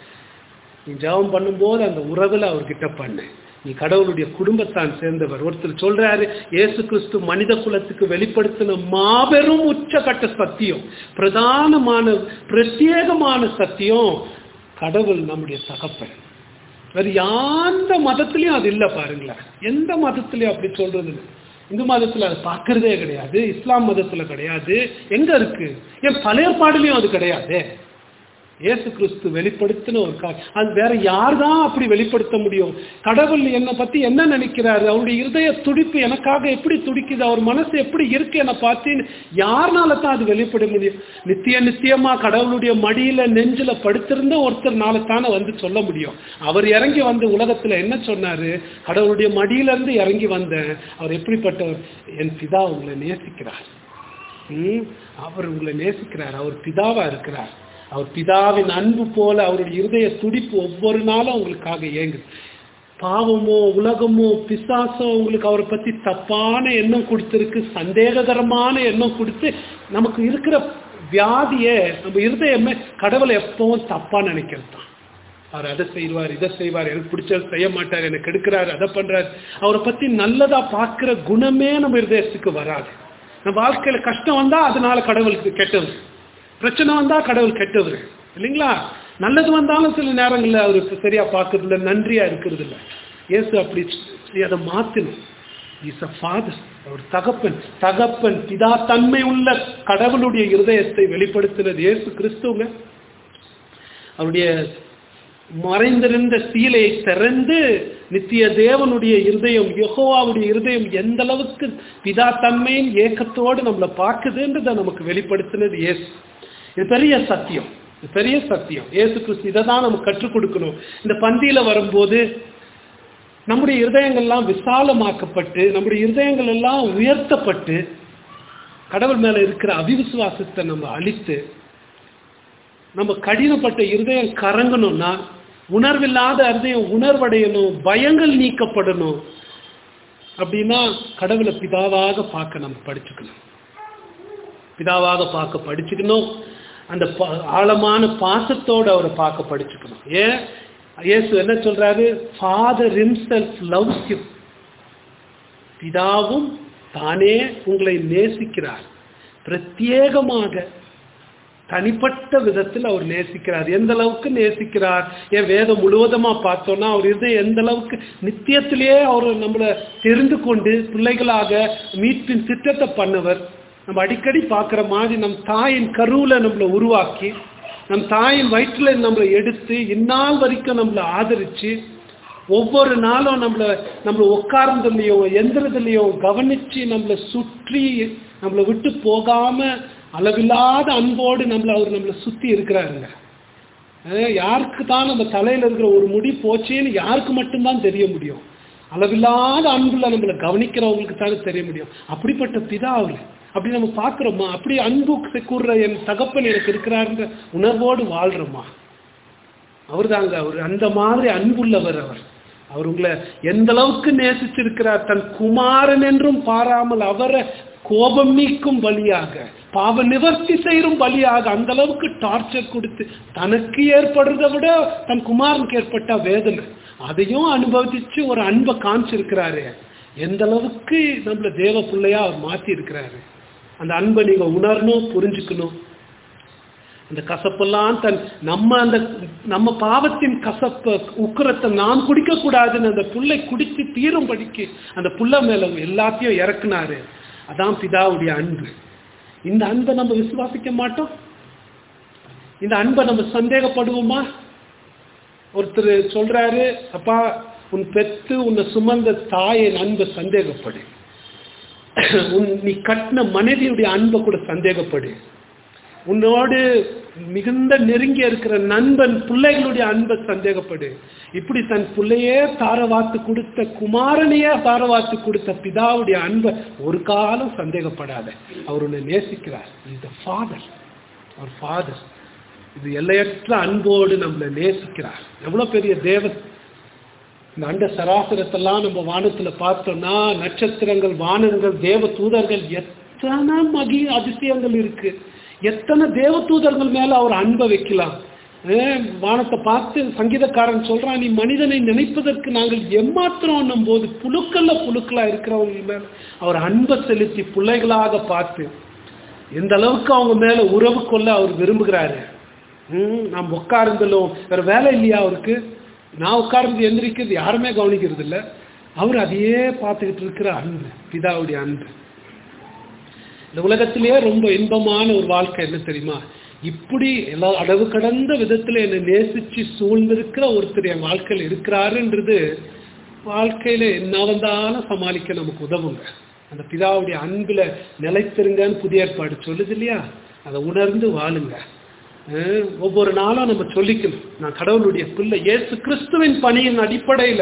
நீ ஜெபம் பண்ணும்போது அந்த உறவுல அவர்கிட்ட பண்ணு நீ கடவுளுடைய குடும்பத்தான் சேர்ந்தவர் ஒருத்தர் சொல்றாரு இயேசு கிறிஸ்து மனித குலத்துக்கு வெளிப்படுத்தின மாபெரும் உச்சகட்ட சத்தியம் பிரதானமான பிரத்யேகமான சத்தியம் கடவுள் நம்முடைய தகப்பன் வேறு எந்த மதத்திலையும் அது இல்லை பாருங்களேன் எந்த மதத்திலையும் அப்படி சொல்றது இல்லை இந்து மதத்துல அது பார்க்கறதே கிடையாது இஸ்லாம் மதத்துல கிடையாது எங்க இருக்கு ஏன் பழைய பாடலையும் அது கிடையாது இயேசு கிறிஸ்து வெளிப்படுத்தின ஒரு கா அது வேற யார் தான் அப்படி வெளிப்படுத்த முடியும் கடவுள் என்னை பத்தி என்ன நினைக்கிறாரு அவருடைய இருதய துடிப்பு எனக்காக எப்படி துடிக்குது அவர் மனசு எப்படி இருக்கு என்னை பார்த்து யாருனால தான் அது வெளிப்பட முடியும் நித்திய நித்தியமா கடவுளுடைய மடியில நெஞ்சில படுத்திருந்த ஒருத்தர்னால தானே வந்து சொல்ல முடியும் அவர் இறங்கி வந்து உலகத்துல என்ன சொன்னாரு கடவுளுடைய மடியில இருந்து இறங்கி வந்தேன் அவர் எப்படிப்பட்டவர் என் பிதா உங்களை நேசிக்கிறார் ம், அவர் உங்களை நேசிக்கிறார் அவர் பிதாவா இருக்கிறார் அவர் பிதாவின் அன்பு போல அவருடைய இருதய துடிப்பு ஒவ்வொரு நாளும் உங்களுக்காக ஏங்குது பாவமோ உலகமோ பிசாசோ உங்களுக்கு அவரை பத்தி தப்பான எண்ணம் கொடுத்துருக்கு சந்தேககரமான எண்ணம் கொடுத்து நமக்கு இருக்கிற வியாதியை நம்ம இருதயமே கடவுளை எப்பவும் தப்பா நினைக்கிறது தான் அவர் அதை செய்வார் இதை செய்வார் எனக்கு பிடிச்சது செய்ய மாட்டார் எனக்கு எடுக்கிறார் அதை பண்றாரு அவரை பத்தி நல்லதா பார்க்கிற குணமே நம்ம இருதயத்துக்கு வராது நம்ம வாழ்க்கையில கஷ்டம் வந்தா அதனால கடவுளுக்கு கெட்டது பிரச்சனை வந்தா கடவுள் கெட்டவர் இல்லைங்களா நல்லது வந்தாலும் சில நேரங்கள்ல அவருக்கு சரியா பார்க்கறது இல்ல நன்றியா இருக்கிறது இல்ல இயேசு அப்படி சொல்லி அதை மாத்தணும் இஸ் அ ஃபாதர் அவர் தகப்பன் தகப்பன் பிதா தன்மை உள்ள கடவுளுடைய இருதயத்தை வெளிப்படுத்தினது இயேசு கிறிஸ்துவங்க அவருடைய மறைந்திருந்த சீலையை திறந்து நித்திய தேவனுடைய இருதயம் யெகோவாவுடைய இருதயம் எந்த அளவுக்கு பிதா தன்மையின் ஏக்கத்தோடு நம்மளை பார்க்குதுன்றதை நமக்கு வெளிப்படுத்தினது இயேசு இது பெரிய சத்தியம் இது பெரிய சத்தியம் இயேசு கிறிஸ்து இதை தான் நம்ம கற்றுக் கொடுக்கணும் இந்த பந்தியில வரும்போது நம்முடைய இருதயங்கள்லாம் விசாலமாக்கப்பட்டு நம்முடைய இருதயங்கள் எல்லாம் உயர்த்தப்பட்டு கடவுள் மேல இருக்கிற அவிவிசுவாசத்தை நம்ம அழித்து நம்ம கடினப்பட்ட இருதயம் கரங்கணும்னா உணர்வில்லாத இருதயம் உணர்வடையணும் பயங்கள் நீக்கப்படணும் அப்படின்னா கடவுளை பிதாவாக பார்க்க நம்ம படிச்சுக்கணும் பிதாவாக பார்க்க படிச்சுக்கணும் அந்த பா- ஆழமான பாசத்தோடு அவரை பார்க்க படிச்சுக்கணும் ஏன் இயேசு என்ன சொல்றாரு ஃபாதர் himself loves you பிதாவும் தானே உங்களை நேசிக்கிறார் பிரத்யேகமாக தனிப்பட்ட விதத்தில் அவர் நேசிக்கிறார் எந்த அளவுக்கு நேசிக்கிறார் என் வேதம் முழுவதுமா பார்த்தோம்னா அவர் இது எந்த அளவுக்கு நித்தியத்திலேயே அவர் நம்மளை தெரிந்து கொண்டு பிள்ளைகளாக மீட்பின் திட்டத்தை பண்ணவர் நம்ம அடிக்கடி பார்க்குற மாதிரி நம் தாயின் கருவில் நம்மளை உருவாக்கி நம் தாயின் வயிற்றுல நம்மளை எடுத்து இந்நாள் வரைக்கும் நம்மளை ஆதரிச்சு ஒவ்வொரு நாளும் நம்மளை நம்மளை உட்கார்ந்ததுலையும் எந்திரதுலையும் கவனிச்சு நம்மளை சுற்றி நம்மளை விட்டு போகாம அளவில்லாத அன்போடு நம்மளை அவர் நம்மளை சுத்தி இருக்கிறாருங்க அஹ் யாருக்கு தான் நம்ம தலையில இருக்கிற ஒரு முடி போச்சேன்னு யாருக்கு மட்டும்தான் தெரிய முடியும் அளவில்லாத அன்புல நம்மளை கவனிக்கிறவங்களுக்கு தானே தெரிய முடியும் அப்படிப்பட்ட பிதா அவரு அப்படி நம்ம பார்க்குறோமா அப்படி அன்பு கூறுற என் தகப்பன் எனக்கு இருக்கிறாருன்ற உணர்வோடு வாழ்றோமா அவர் தாங்க அவர் அந்த மாதிரி அன்புள்ளவர் அவர் அவர் உங்களை எந்த அளவுக்கு நேசிச்சிருக்கிறார் தன் குமாரன் என்றும் பாராமல் அவரை கோபம் நீக்கும் பலியாக பாவ நிவர்த்தி செய்யும் பலியாக அந்த அளவுக்கு டார்ச்சர் கொடுத்து தனக்கு ஏற்படுறதை விட தன் குமாரனுக்கு ஏற்பட்ட வேதனை அதையும் அனுபவிச்சு ஒரு அன்பை காமிச்சிருக்கிறாரு எந்த அளவுக்கு நம்மள தேவ பிள்ளையா அவர் மாத்தி இருக்கிறாரு அந்த அன்பை நீங்க உணரணும் புரிஞ்சுக்கணும் அந்த கசப்பெல்லாம் தன் நம்ம அந்த நம்ம பாவத்தின் கசப்ப உக்கரத்தை நாம் குடிக்க கூடாதுன்னு அந்த புல்லை குடித்து தீரும் படிக்கு அந்த புல்ல மேல எல்லாத்தையும் இறக்குனாரு அதான் பிதாவுடைய அன்பு இந்த அன்பை நம்ம விசுவாசிக்க மாட்டோம் இந்த அன்பை நம்ம சந்தேகப்படுவோமா ஒருத்தர் சொல்றாரு அப்பா உன் பெத்து உன்னை சுமந்த தாயின் அன்பை சந்தேகப்படு உன் நீ கட்டின மனைவியுடைய அன்பை கூட சந்தேகப்படு உன்னோடு மிகுந்த நெருங்கி இருக்கிற நண்பன் பிள்ளைகளுடைய அன்பை சந்தேகப்படு இப்படி தன் பிள்ளையே தாரவாத்து கொடுத்த குமாரனையே தாரவாத்து கொடுத்த பிதாவுடைய அன்பை ஒரு காலம் சந்தேகப்படாத அவர் உன்னை நேசிக்கிறார் இந்த ஃபாதர் அவர் ஃபாதர் இது எல்லையற்ற அன்போடு நம்மளை நேசிக்கிறார் எவ்வளவு பெரிய தேவன் இந்த அண்ட சராசரத்தெல்லாம் நம்ம வானத்துல பார்த்தோம்னா நட்சத்திரங்கள் வானங்கள் தேவ தூதர்கள் எத்தனை மகி அதிசயங்கள் இருக்கு எத்தனை தேவ தூதர்கள் மேல அவர் அன்பை வைக்கலாம் வானத்தை பார்த்து சங்கீதக்காரன் சொல்றான் நீ மனிதனை நினைப்பதற்கு நாங்கள் எம்மாத்திரம் போது புழுக்கல்ல புழுக்களா இருக்கிறவங்க மேல அவர் அன்பை செலுத்தி பிள்ளைகளாக பார்த்து எந்த அளவுக்கு அவங்க மேல உறவு கொள்ள அவர் விரும்புகிறாரு ம் நாம் உட்கார்ந்தலும் வேற வேலை இல்லையா அவருக்கு நான் உட்கார்ந்து எந்திரிக்கிறது யாருமே கவனிக்கிறது இல்லை அவர் அதையே பார்த்துக்கிட்டு இருக்கிற அன்பு பிதாவுடைய அன்பு இந்த உலகத்திலேயே ரொம்ப இன்பமான ஒரு வாழ்க்கை என்ன தெரியுமா இப்படி எல்லா அளவு கடந்த விதத்துல என்னை நேசிச்சு சூழ்ந்திருக்கிற ஒருத்தர் என் வாழ்க்கையில் இருக்கிறாருன்றது வாழ்க்கையில என்ன வந்தாலும் சமாளிக்க நமக்கு உதவுங்க அந்த பிதாவுடைய அன்புல நிலைத்திருங்கன்னு புதிய ஏற்பாடு சொல்லுது இல்லையா அதை உணர்ந்து வாழுங்க ஒவ்வொரு நாளும் நம்ம சொல்லிக்கணும் நான் கடவுளுடைய பிள்ளை இயேசு கிறிஸ்துவின் பணியின் அடிப்படையில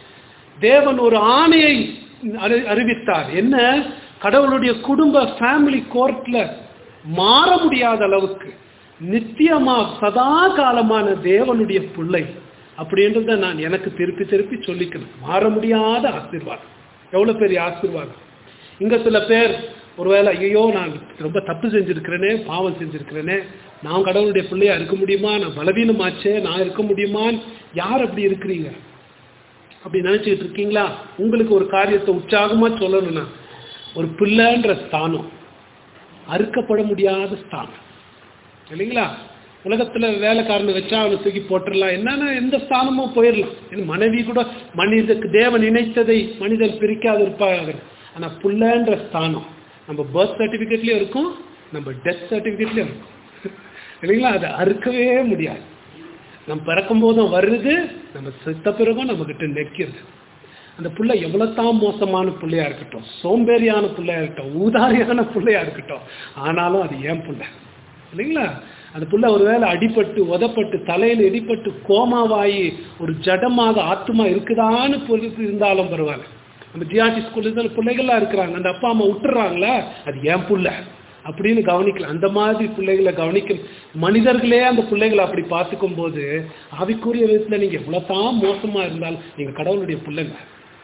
தேவன் ஒரு ஆணையை அறிவித்தார் என்ன கடவுளுடைய குடும்ப ஃபேமிலி கோர்ட்ல மாற முடியாத அளவுக்கு நித்தியமா சதா காலமான தேவனுடைய பிள்ளை அப்படின்றத நான் எனக்கு திருப்பி திருப்பி சொல்லிக்கணும் மாற முடியாத ஆசீர்வாதம் எவ்வளவு பெரிய ஆசீர்வாதம் இங்க சில பேர் ஒருவேளை ஐயோ நான் ரொம்ப தப்பு செஞ்சிருக்கிறேனே பாவம் செஞ்சிருக்கிறேனே நான் கடவுளுடைய பிள்ளையா இருக்க முடியுமா நான் பலவீனமாச்சே நான் இருக்க முடியுமான்னு யார் அப்படி இருக்கிறீங்க அப்படி நினைச்சுக்கிட்டு இருக்கீங்களா உங்களுக்கு ஒரு காரியத்தை உற்சாகமா சொல்லணும்னா ஒரு பிள்ளைன்ற ஸ்தானம் அறுக்கப்பட முடியாத ஸ்தானம் இல்லைங்களா உலகத்துல வேலைக்காரனை வச்சா அவனை தூக்கி போட்டுடலாம் என்னன்னா எந்த ஸ்தானமும் போயிடலாம் மனைவி கூட மனிதக்கு தேவன் இணைத்ததை மனிதன் பிரிக்காது இருப்பாங்க ஆனா புள்ளன்ற ஸ்தானம் நம்ம பர்த் சர்டிபிகேட்லயும் இருக்கும் நம்ம டெத் சர்டிபிகேட்லயும் இருக்கும் இல்லைங்களா அதை அறுக்கவே முடியாது நம்ம பிறக்கும் போதும் வருது நம்ம செத்த பிறகும் நம்ம கிட்ட நெக்கிறது அந்த புள்ள எவ்வளவுதான் மோசமான பிள்ளையா இருக்கட்டும் சோம்பேறியான பிள்ளையா இருக்கட்டும் ஊதாரியான பிள்ளையா இருக்கட்டும் ஆனாலும் அது ஏன் புள்ள இல்லைங்களா அந்த புள்ள ஒருவேளை அடிபட்டு உதப்பட்டு தலையில இடிப்பட்டு கோமாவாயி ஒரு ஜடமாக ஆத்துமா இருக்குதான்னு பொறுத்து இருந்தாலும் பரவாயில்ல நம்ம ஜிஆர்டி ஸ்கூல்ல பிள்ளைகள்லாம் இருக்கிறாங்க அந்த அப்பா அம்மா விட்டுறாங்களா அது ஏன் புள்ள அப்படின்னு கவனிக்கலாம் அந்த மாதிரி பிள்ளைகளை கவனிக்கும் மனிதர்களே அந்த பிள்ளைகளை அப்படி பார்த்துக்கும் போது ஆவிக்குரிய விதத்துல நீங்க எவ்வளவுதான் மோசமா இருந்தாலும் நீங்க கடவுளுடைய பிள்ளைங்க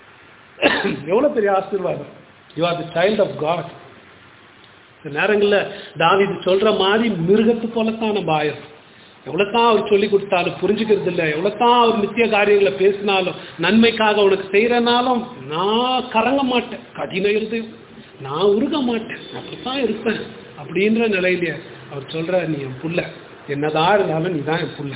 எவ்வளவு பெரிய ஆசீர்வாதம் you are the child of God இந்த நேரங்களில் தாவிது சொல்ற மாதிரி மிருகத்து போலத்தான் நம்ம ஆயிரும் எவ்வளோத்தான் அவர் சொல்லி கொடுத்தாலும் புரிஞ்சுக்கிறது இல்லை எவ்வளோத்தான் அவர் நித்திய காரியங்களை பேசினாலும் நன்மைக்காக உனக்கு செய்கிறனாலும் நான் கறங்க மாட்டேன் கடின இருந்து நான் உருக மாட்டேன் அப்படித்தான் இருப்பேன் அப்படின்ற நிலையிலேயே அவர் சொல்ற நீ என் புள்ள என்னதான் இருந்தாலும் நீ தான் என் புள்ள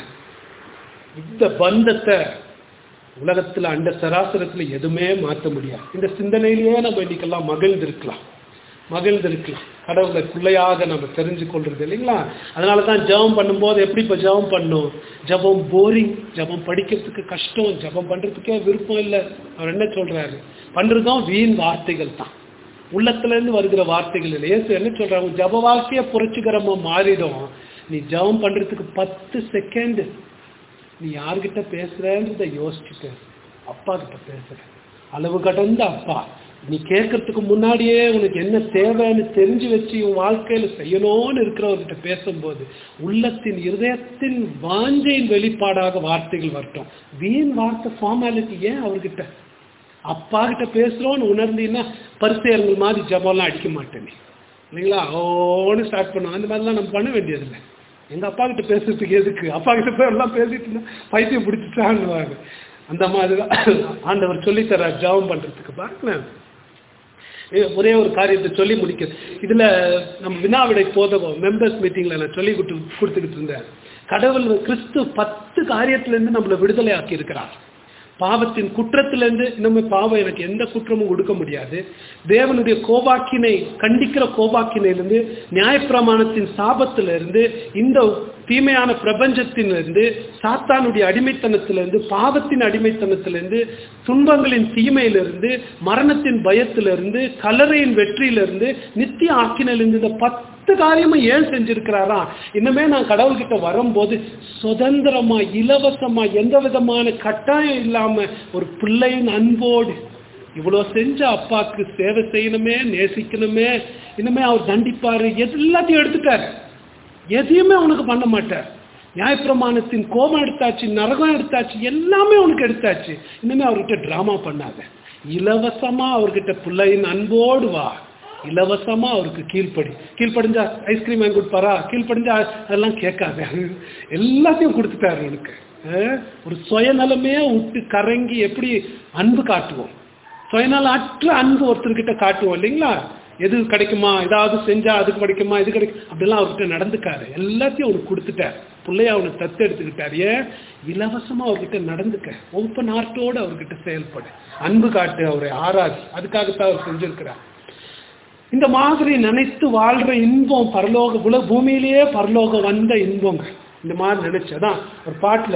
இந்த பந்தத்தை உலகத்துல அண்ட சராசரத்துல எதுவுமே மாற்ற முடியாது இந்த சிந்தனையிலேயே நம்ம இன்னைக்கெல்லாம் மகிழ்ந்திருக்கலாம் மகிழ்ந்திருக்கலாம் கடவுளை பிள்ளையாக நம்ம தெரிஞ்சு கொள்றது இல்லைங்களா அதனால தான் ஜபம் பண்ணும்போது எப்படி இப்போ ஜபம் பண்ணும் ஜபம் போரிங் ஜபம் படிக்கிறதுக்கு கஷ்டம் ஜபம் பண்றதுக்கே விருப்பம் இல்லை அவர் என்ன சொல்றாரு பண்றதும் வீண் வார்த்தைகள் தான் உள்ளத்துல இருந்து வருகிற வார்த்தைகள் இல்லை ஏசு என்ன சொல்றாங்க ஜப வாழ்க்கைய புரட்சிகரமா மாறிடும் நீ ஜபம் பண்றதுக்கு பத்து செகண்ட் நீ யார்கிட்ட பேசுறன்றத யோசிச்சுட்டு அப்பா கிட்ட பேசுற அளவு கடந்த அப்பா நீ கேட்கறதுக்கு முன்னாடியே உனக்கு என்ன தேவைன்னு தெரிஞ்சு வச்சு உன் வாழ்க்கையில செய்யணும்னு இருக்கிறவர்கிட்ட பேசும்போது உள்ளத்தின் இருதயத்தின் வாஞ்சையின் வெளிப்பாடாக வார்த்தைகள் வரட்டும் வீண் வார்த்தை ஃபார்மாலிட்டி ஏன் அவர்கிட்ட அப்பா கிட்ட பேசுறோம்னு உணர்ந்தீங்கன்னா பரிசெயர்கள் மாதிரி ஜபம்லாம் அடிக்க மாட்டேன் நீ இல்லைங்களா ஓன்னு ஸ்டார்ட் பண்ணுவோம் அந்த மாதிரிலாம் நம்ம பண்ண வேண்டியதில்லை எங்க அப்பா கிட்ட பேசுறதுக்கு எதுக்கு அப்பா கிட்ட போய் எல்லாம் பேசிட்டு இருந்தா பைத்தியம் பிடிச்சிட்டான்னு அந்த மாதிரி தான் ஆண்டவர் சொல்லித்தரார் ஜபம் பண்றதுக்கு பாருங்களேன் ஏ, ஒரே ஒரு காரியத்தை சொல்லி முடிக்க இதுல நம்ம வினாவிடை போதகம் மெம்பர்ஸ் மீட்டிங்ல நான் சொல்லி கொடுத்து கொடுத்துக்கிட்டு இருந்தேன் கடவுள் கிறிஸ்து பத்து காரியத்துல இருந்து நம்மளை விடுதலை ஆக்கி இருக்கிறார் பாவத்தின் குற்றத்திலிருந்து இன்னுமே பாவம் எனக்கு எந்த குற்றமும் கொடுக்க முடியாது தேவனுடைய கோபாக்கினை கண்டிக்கிற கோபாக்கினையிலிருந்து நியாயப்பிரமாணத்தின் சாபத்திலிருந்து இந்த தீமையான பிரபஞ்சத்திலிருந்து சாத்தானுடைய அடிமைத்தனத்திலிருந்து பாவத்தின் அடிமைத்தனத்திலிருந்து துன்பங்களின் தீமையிலிருந்து மரணத்தின் பயத்திலிருந்து கலரையின் வெற்றியிலிருந்து நித்திய ஆக்கினிலிருந்து இந்த பத்து காரியமும் ஏன் செஞ்சிருக்கிறாரா இன்னுமே நான் கடவுள்கிட்ட வரும்போது சுதந்திரமா இலவசமா எந்த விதமான கட்டாயம் இல்லாம ஒரு பிள்ளையின் அன்போடு இவ்வளோ செஞ்ச அப்பாவுக்கு சேவை செய்யணுமே நேசிக்கணுமே இனிமே அவர் தண்டிப்பாரு எல்லாத்தையும் எடுத்துட்டாரு எதையுமே அவனுக்கு பண்ண மாட்டார் நியாயப்பிரமாணத்தின் கோபம் எடுத்தாச்சு நரகம் எடுத்தாச்சு எல்லாமே அவனுக்கு எடுத்தாச்சு இனிமே அவர்கிட்ட டிராமா பண்ணாத இலவசமா அவர்கிட்ட பிள்ளையின் அன்போடு வா இலவசமா அவருக்கு கீழ்ப்படி கீழ்ப்படிஞ்சா ஐஸ்கிரீம் வாங்கி கொடுப்பாரா கீழ்ப்படிஞ்சா அதெல்லாம் கேட்காத எல்லாத்தையும் கொடுத்துட்டாரு அவனுக்கு அஹ், ஒரு சுயநலமே விட்டு கரங்கி எப்படி அன்பு காட்டுவோம் சுயநலம் அற்ற அன்பு ஒருத்தர்கிட்ட காட்டுவோம் இல்லைங்களா எது கிடைக்குமா ஏதாவது செஞ்சா அதுக்கு கிடைக்குமா இது கிடைக்கும் அப்படிலாம் அவர்கிட்ட நடந்துக்காரு எல்லாத்தையும் அவனுக்கு கொடுத்துட்டார் பிள்ளைய அவனை தத்து எடுத்துக்கிட்டார் ஏன் இலவசமா அவர்கிட்ட நடந்துக்க ஓப்பன் ஹார்ட்டோடு அவர்கிட்ட செயல்படு அன்பு காட்டு அவரை ஆராதி அதுக்காகத்தான் அவர் செஞ்சிருக்கிறார் இந்த மாதிரி நினைத்து வாழ்ற இன்பம் பரலோக உல பூமியிலேயே பரலோகம் வந்த இன்பங்க இந்த மாதிரி நினைச்சதான் ஒரு பாட்டுல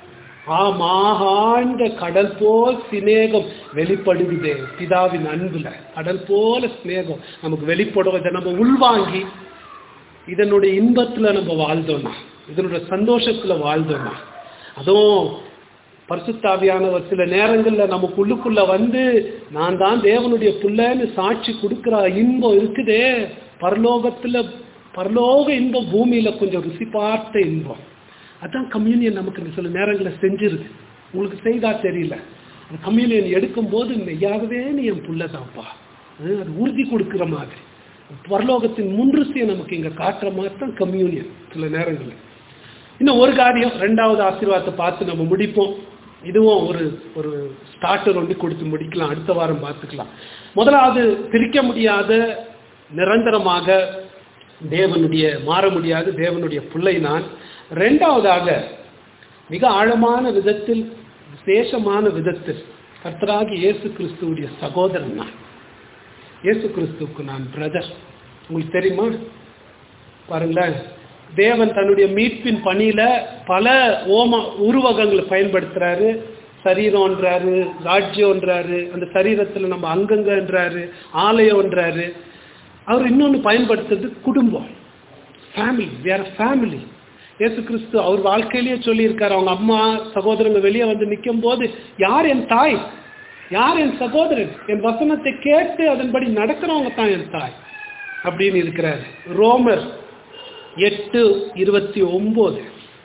ஆமாகாண்ட கடல் போல் சிநேகம் வெளிப்படுகுதே பிதாவின் அன்புல கடல் போல சிநேகம் நமக்கு வெளிப்படும் இதை நம்ம உள்வாங்கி இதனுடைய இன்பத்துல நம்ம வாழ்ந்தோம்னா இதனுடைய சந்தோஷத்துல வாழ்ந்தோம்னா அதுவும் பரிசுத்தாவியானவர் சில நேரங்கள்ல நமக்கு உள்ளுக்குள்ள வந்து நான் தான் தேவனுடைய புள்ளன்னு சாட்சி கொடுக்கிற இன்பம் இருக்குதே பரலோகத்துல பரலோக இன்பம் பூமியில கொஞ்சம் ருசி பார்த்த இன்பம் அதான் கம்யூனியன் நமக்கு சில நேரங்களில் செஞ்சிருது உங்களுக்கு செய்தா தெரியல அந்த கம்யூனியன் எடுக்கும்போது மெய்யாகவே நீ என் புள்ளதான்ப்பா அது உறுதி கொடுக்கிற மாதிரி பரலோகத்தின் முன்ருசியை நமக்கு இங்க காட்டுற மாதிரி தான் கம்யூனியன் சில நேரங்களில் இன்னும் ஒரு காரியம் ரெண்டாவது ஆசீர்வாதத்தை பார்த்து நம்ம முடிப்போம் இதுவும் ஒரு ஒரு ஸ்டார்டர் ஒன்று கொடுத்து முடிக்கலாம் அடுத்த வாரம் பார்த்துக்கலாம் முதலாவது பிரிக்க முடியாத நிரந்தரமாக தேவனுடைய மாற முடியாத தேவனுடைய பிள்ளை நான் ரெண்டாவதாக மிக ஆழமான விதத்தில் விசேஷமான விதத்தில் கர்த்தராகி இயேசு கிறிஸ்துவுடைய சகோதரன் நான் இயேசு கிறிஸ்துவுக்கு நான் பிரதர் உங்களுக்கு தெரியுமா பாருங்களேன் தேவன் தன்னுடைய மீட்பின் பணியில பல ஓம உருவகங்களை பயன்படுத்துறாரு சரீரம்ன்றாரு ராஜ்யம்ன்றாரு அந்த சரீரத்துல நம்ம அங்கங்கன்றாரு ஆலயம்ன்றாரு அவர் இன்னொன்னு பயன்படுத்துறது குடும்பம் ஃபேமிலி வேற ஃபேமிலி இயேசு கிறிஸ்து அவர் வாழ்க்கையிலேயே சொல்லியிருக்காரு அவங்க அம்மா சகோதரங்க வெளியே வந்து நிற்கும் போது யார் என் தாய் யார் என் சகோதரன் என் வசனத்தை கேட்டு அதன்படி நடக்கிறவங்க தான் என் தாய் அப்படின்னு இருக்கிறாரு ரோமர் எட்டு இருபத்தி ஒன்பது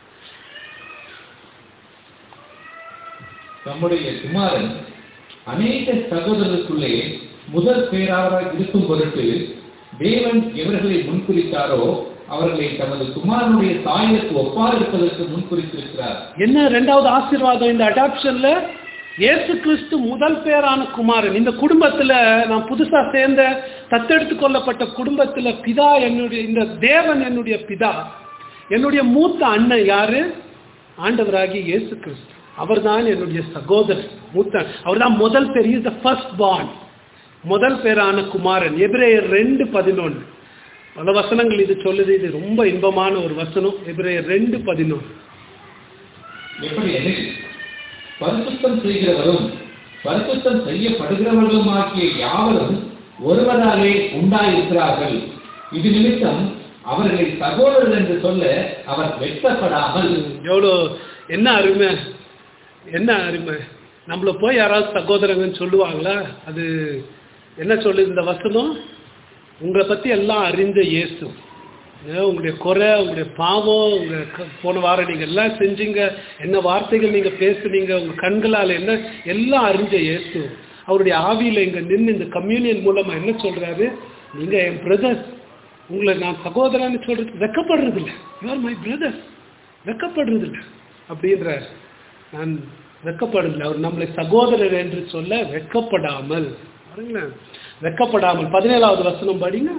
தம்முடைய குமாரன் அநேக சகோதரருக்குள்ளே முதல் பேராவராக இருக்கும் பொருட்டு தேவன் எவர்களை முன்குறித்தாரோ அவர்களை தமது குமாரனுடைய தாயிற்கு ஒப்பார் இருப்பதற்கு முன்குறித்திருக்கிறார் என்ன ரெண்டாவது ஆசீர்வாதம் இந்த அடாப்ஷன்ல இயேசு கிறிஸ்து முதல் பேரான குமாரன் இந்த குடும்பத்துல நான் புதுசா சேர்ந்த தத்தெடுத்து கொள்ளப்பட்ட குடும்பத்துல பிதா என்னுடைய இந்த தேவன் என்னுடைய பிதா என்னுடைய மூத்த அண்ணன் யாரு ஆண்டவராகிய இயேசு கிறிஸ்து அவர்தான் என்னுடைய சகோதரர் மூத்த அவர்தான் முதல் பேர் இஸ் த ஃபர்ஸ்ட் பார்ன் முதல் பேரான குமாரன் எபிரேயர் ரெண்டு பதினொன்று பல வசனங்கள் இது சொல்லுது இது ரொம்ப இன்பமான ஒரு வசனம் எபிரேயர் ரெண்டு பதினொன்று எப்படி எனில் பரிசுத்தம் செய்கிறவரும் பரிசுத்தம் செய்யப்படுகிறவர்களும் ஆகிய யாவரும் ஒருவராலே உண்டாயிருக்கிறார்கள் இது நிமித்தம் அவர்களை சகோதரர் என்று சொல்ல அவர் வெட்கப்படாமல் எவ்வளோ என்ன அருமை என்ன அருமை நம்மள போய் யாராவது சகோதரங்கன்னு சொல்லுவாங்களா அது என்ன சொல்லு இந்த வசனம் உங்களை பத்தி எல்லாம் அறிந்த இயேசு ஏன் உங்களுடைய குறை உங்களுடைய பாவம் உங்க க- போன வாரம் நீங்க எல்லாம் செஞ்சீங்க என்ன வார்த்தைகள் நீங்க பேசுனீங்க உங்க கண்களால் என்ன எல்லாம் அறிஞ்ச இயேசு அவருடைய ஆவியில இங்க நின்று இந்த கம்யூனியன் மூலமா என்ன சொல்றாரு நீங்க என் பிரதர்ஸ் உங்களை நான் சகோதரன்னு சொல்றது வெக்கப்படுறது இல்லை யூஆர் மை பிரதர்ஸ் வெக்கப்படுறது இல்லை அப்படின்ற நான் வெக்கப்படுதில்லை அவர் நம்மளை சகோதரர் என்று சொல்ல வெக்கப்படாமல் பாருங்களேன் வெக்கப்படாமல் பதினேழாவது வசனம் படிங்க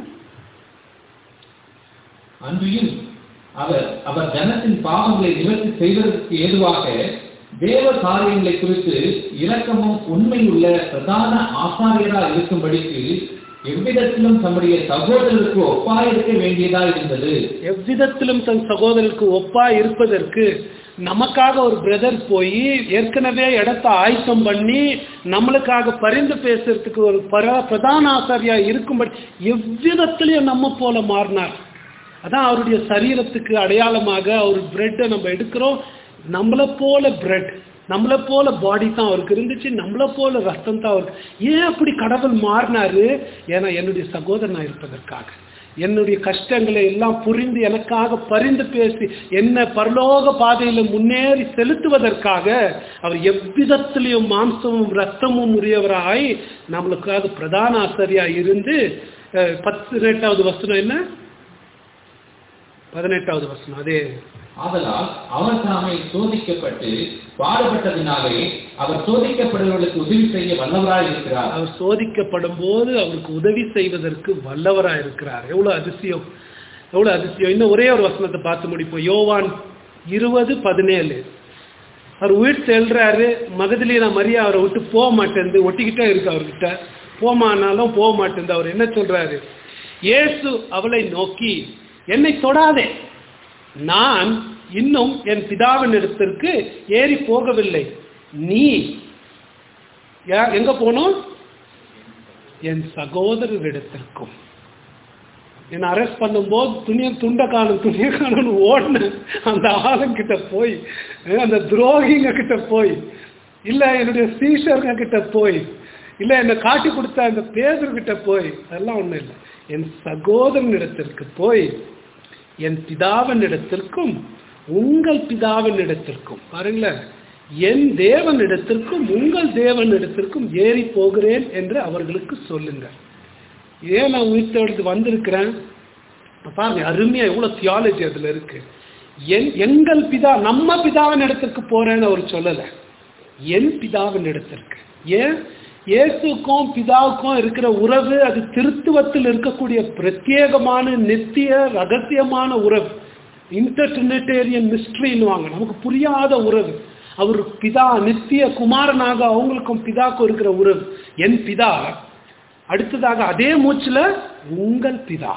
அன்றியும் அவர் அவர் ஜனத்தின் பாவங்களை நிவர்த்தி செய்வதற்கு ஏதுவாக தேவ காரியங்களை குறித்து இரக்கமும் உண்மையுள்ள பிரதான ஆசாரியரா இருக்கும்படிக்கு எவ்விதத்திலும் தம்முடைய சகோதரருக்கு ஒப்பாயிருக்க வேண்டியதா இருந்தது எவ்விதத்திலும் தன் சகோதரருக்கு ஒப்பா இருப்பதற்கு நமக்காக ஒரு பிரதர் போய் ஏற்கனவே இடத்தை ஆயத்தம் பண்ணி நம்மளுக்காக பரிந்து பேசுறதுக்கு ஒரு பர பிரதான ஆசாரியா இருக்கும்படி எவ்விதத்திலையும் நம்ம போல மாறினார் அதான் அவருடைய சரீரத்துக்கு அடையாளமாக அவர் பிரெட்டை நம்ம எடுக்கிறோம் நம்மளை போல பிரெட் நம்மளை போல பாடி தான் அவருக்கு இருந்துச்சு நம்மளை போல ரத்தம் தான் அவருக்கு ஏன் அப்படி கடவுள் மாறினாரு ஏன்னா என்னுடைய சகோதரனா இருப்பதற்காக என்னுடைய கஷ்டங்களை எல்லாம் புரிந்து எனக்காக பரிந்து பேசி என்ன பரலோக பாதையில முன்னேறி செலுத்துவதற்காக அவர் எவ்விதத்திலையும் மாம்சமும் ரத்தமும் உரியவராய் நம்மளுக்காக பிரதான ஆசாரியா இருந்து அஹ், பதினெட்டாவது வசனம் என்ன பதினெட்டாவது வசனம் அதே ஆதலால் அவர் தாமே சோதிக்கப்பட்டு பாடுபட்டதினாலே அவர் சோதிக்கப்படுவர்களுக்கு உதவி செய்ய வல்லவராய் இருக்கிறார் அவர் சோதிக்கப்படும் போது அவருக்கு உதவி செய்வதற்கு வல்லவரா இருக்கிறார் எவ்வளவு அதிசயம் எவ்வளவு அதிசயம் இன்னும் ஒரே ஒரு வசனத்தை பார்த்து முடிப்போம் யோவான் இருபது பதினேழு அவர் உயிர் செல்றாரு மகதிலேயே நான் மரியா அவரை விட்டு போக மாட்டேன் ஒட்டிக்கிட்டே இருக்கு அவர்கிட்ட போமானாலும் போக மாட்டேன் அவர் என்ன சொல்றாரு இயேசு அவளை நோக்கி என்னை தொடாதே நான் இன்னும் என் பிதாவின் இடத்திற்கு ஏறி போகவில்லை நீ யா- எங்க போனோம் என் சகோதரரிடத்திற்கும் என்னை அரெஸ்ட் பண்ணும்போது துணிய துண்டை காணும் துணிய காணும்னு ஓடினேன் அந்த ஆளுங்கிட்ட போய் அஹ் அந்த துரோகிங்க கிட்ட போய் இல்ல என்னுடைய சீஷருங்க கிட்ட போய் இல்ல என்னை காட்டி கொடுத்த அந்த பேதர்கிட்ட போய் அதெல்லாம் ஒண்ணும் இல்லை என் சகோதரனிடத்திற்கு போய் என் பிதாவின் இடத்திற்கும் உங்கள் பிதாவின் இடத்திற்கும் பாருங்களேன் என் தேவன் இடத்திற்கும் உங்கள் தேவன் இடத்திற்கும் ஏறி போகிறேன் என்று அவர்களுக்கு சொல்லுங்கள் ஏன் நான் உயிர்த்தெழுந்து வந்திருக்கிறேன் பாருங்க அருமையா எவ்வளவு தியாலஜி அதுல இருக்கு என் எங்கள் பிதா நம்ம பிதாவின் இடத்திற்கு போறேன்னு அவர் சொல்லல என் பிதாவின் இடத்திற்கு ஏன் இயேசுக்கும் பிதாவுக்கும் இருக்கிற உறவு அது திருத்துவத்தில் இருக்கக்கூடிய பிரத்யேகமான நித்திய ரகசியமான உறவு இன்டர்டினேட்டேரியன் மிஸ்ட்ரின்னுவாங்க நமக்கு புரியாத உறவு அவர் பிதா நித்திய குமாரனாக அவங்களுக்கும் பிதாக்கும் இருக்கிற உறவு என் பிதா அடுத்ததாக அதே மூச்சுல உங்கள் பிதா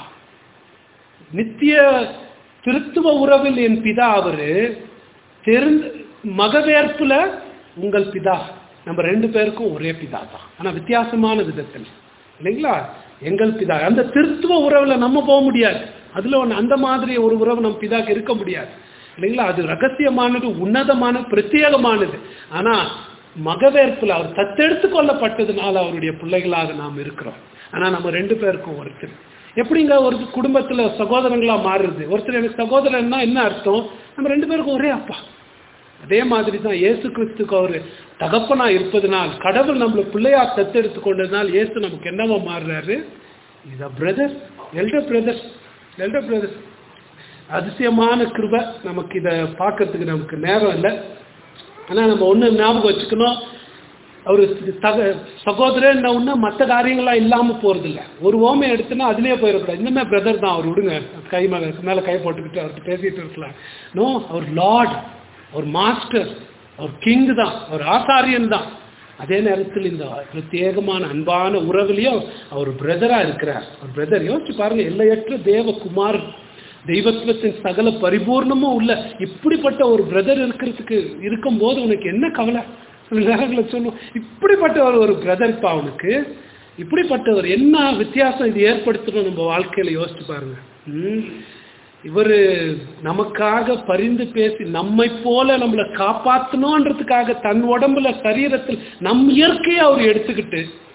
நித்திய திருத்துவ உறவில் என் பிதா அவரு தெரிந்து மகவேற்புல உங்கள் பிதா நம்ம ரெண்டு பேருக்கும் ஒரே பிதா தான் ஆனா வித்தியாசமான விதத்தில் இல்லைங்களா எங்கள் பிதா அந்த திருத்துவ உறவுல நம்ம போக முடியாது அதுல ஒண்ணு அந்த மாதிரி ஒரு உறவு நம்ம பிதாக்கு இருக்க முடியாது இல்லைங்களா அது ரகசியமானது உன்னதமான பிரத்யேகமானது ஆனா மகவேற்புல அவர் தத்தெடுத்து கொள்ளப்பட்டதுனால அவருடைய பிள்ளைகளாக நாம் இருக்கிறோம் ஆனா நம்ம ரெண்டு பேருக்கும் ஒருத்தர் எப்படிங்க ஒரு குடும்பத்துல சகோதரங்களா மாறுறது ஒருத்தர் எனக்கு சகோதரன்னா என்ன அர்த்தம் நம்ம ரெண்டு பேருக்கும் ஒரே அப்பா அதே மாதிரி தான் இயேசு கிறிஸ்துக்கு அவர் தகப்பனா இருப்பதனால் கடவுள் நம்மளை பிள்ளையா தத்தெடுத்து கொண்டதுனால் இயேசு நமக்கு என்னவா மாறுறாரு இத brother elder brother elder brother அதிசயமான கிருபை நமக்கு இதை பார்க்கறதுக்கு நமக்கு நேரம் இல்லை ஆனால் நம்ம ஒன்று ஞாபகம் வச்சுக்கணும் அவர் தக சகோதரன் ஒன்று மற்ற காரியங்கள்லாம் இல்லாமல் போகிறதில்ல ஒரு ஓமை எடுத்துனா அதுலேயே போயிடக்கூடாது இன்னுமே பிரதர் தான் அவர் விடுங்க கை மேலே மேலே கை போட்டுக்கிட்டு அவர்கிட்ட பேசிட்டு இருக்கலாம் நோ அவர் லார்ட் அவர் மாஸ்டர் அவர் கிங் தான் அவர் ஆசாரியன் தான் அதே நேரத்தில் இந்த பிரத்யேகமான அன்பான உறவுலையும் அவர் பிரதரா இருக்கிறார் அவர் பிரதர் யோசிச்சு பாருங்க எல்லையற்ற தேவகுமார் தெய்வத்துவத்தின் சகல பரிபூர்ணமும் உள்ள இப்படிப்பட்ட ஒரு பிரதர் இருக்கிறதுக்கு இருக்கும்போது உனக்கு என்ன கவலை சில நேரங்களில் சொல்லுவோம் இப்படிப்பட்ட ஒரு ஒரு பிரதர்ப்பா அவனுக்கு இப்படிப்பட்டவர் என்ன வித்தியாசம் இது ஏற்படுத்தணும் நம்ம வாழ்க்கையில யோசிச்சு பாருங்க ம். இவரு நமக்காக பரிந்து பேசி நம்மை போல நம்மளை காப்பாற்றணுன்றதுக்காக தன் உடம்புல சரீரத்தில் நம் இயற்கையை அவர் எடுத்துக்கிட்டு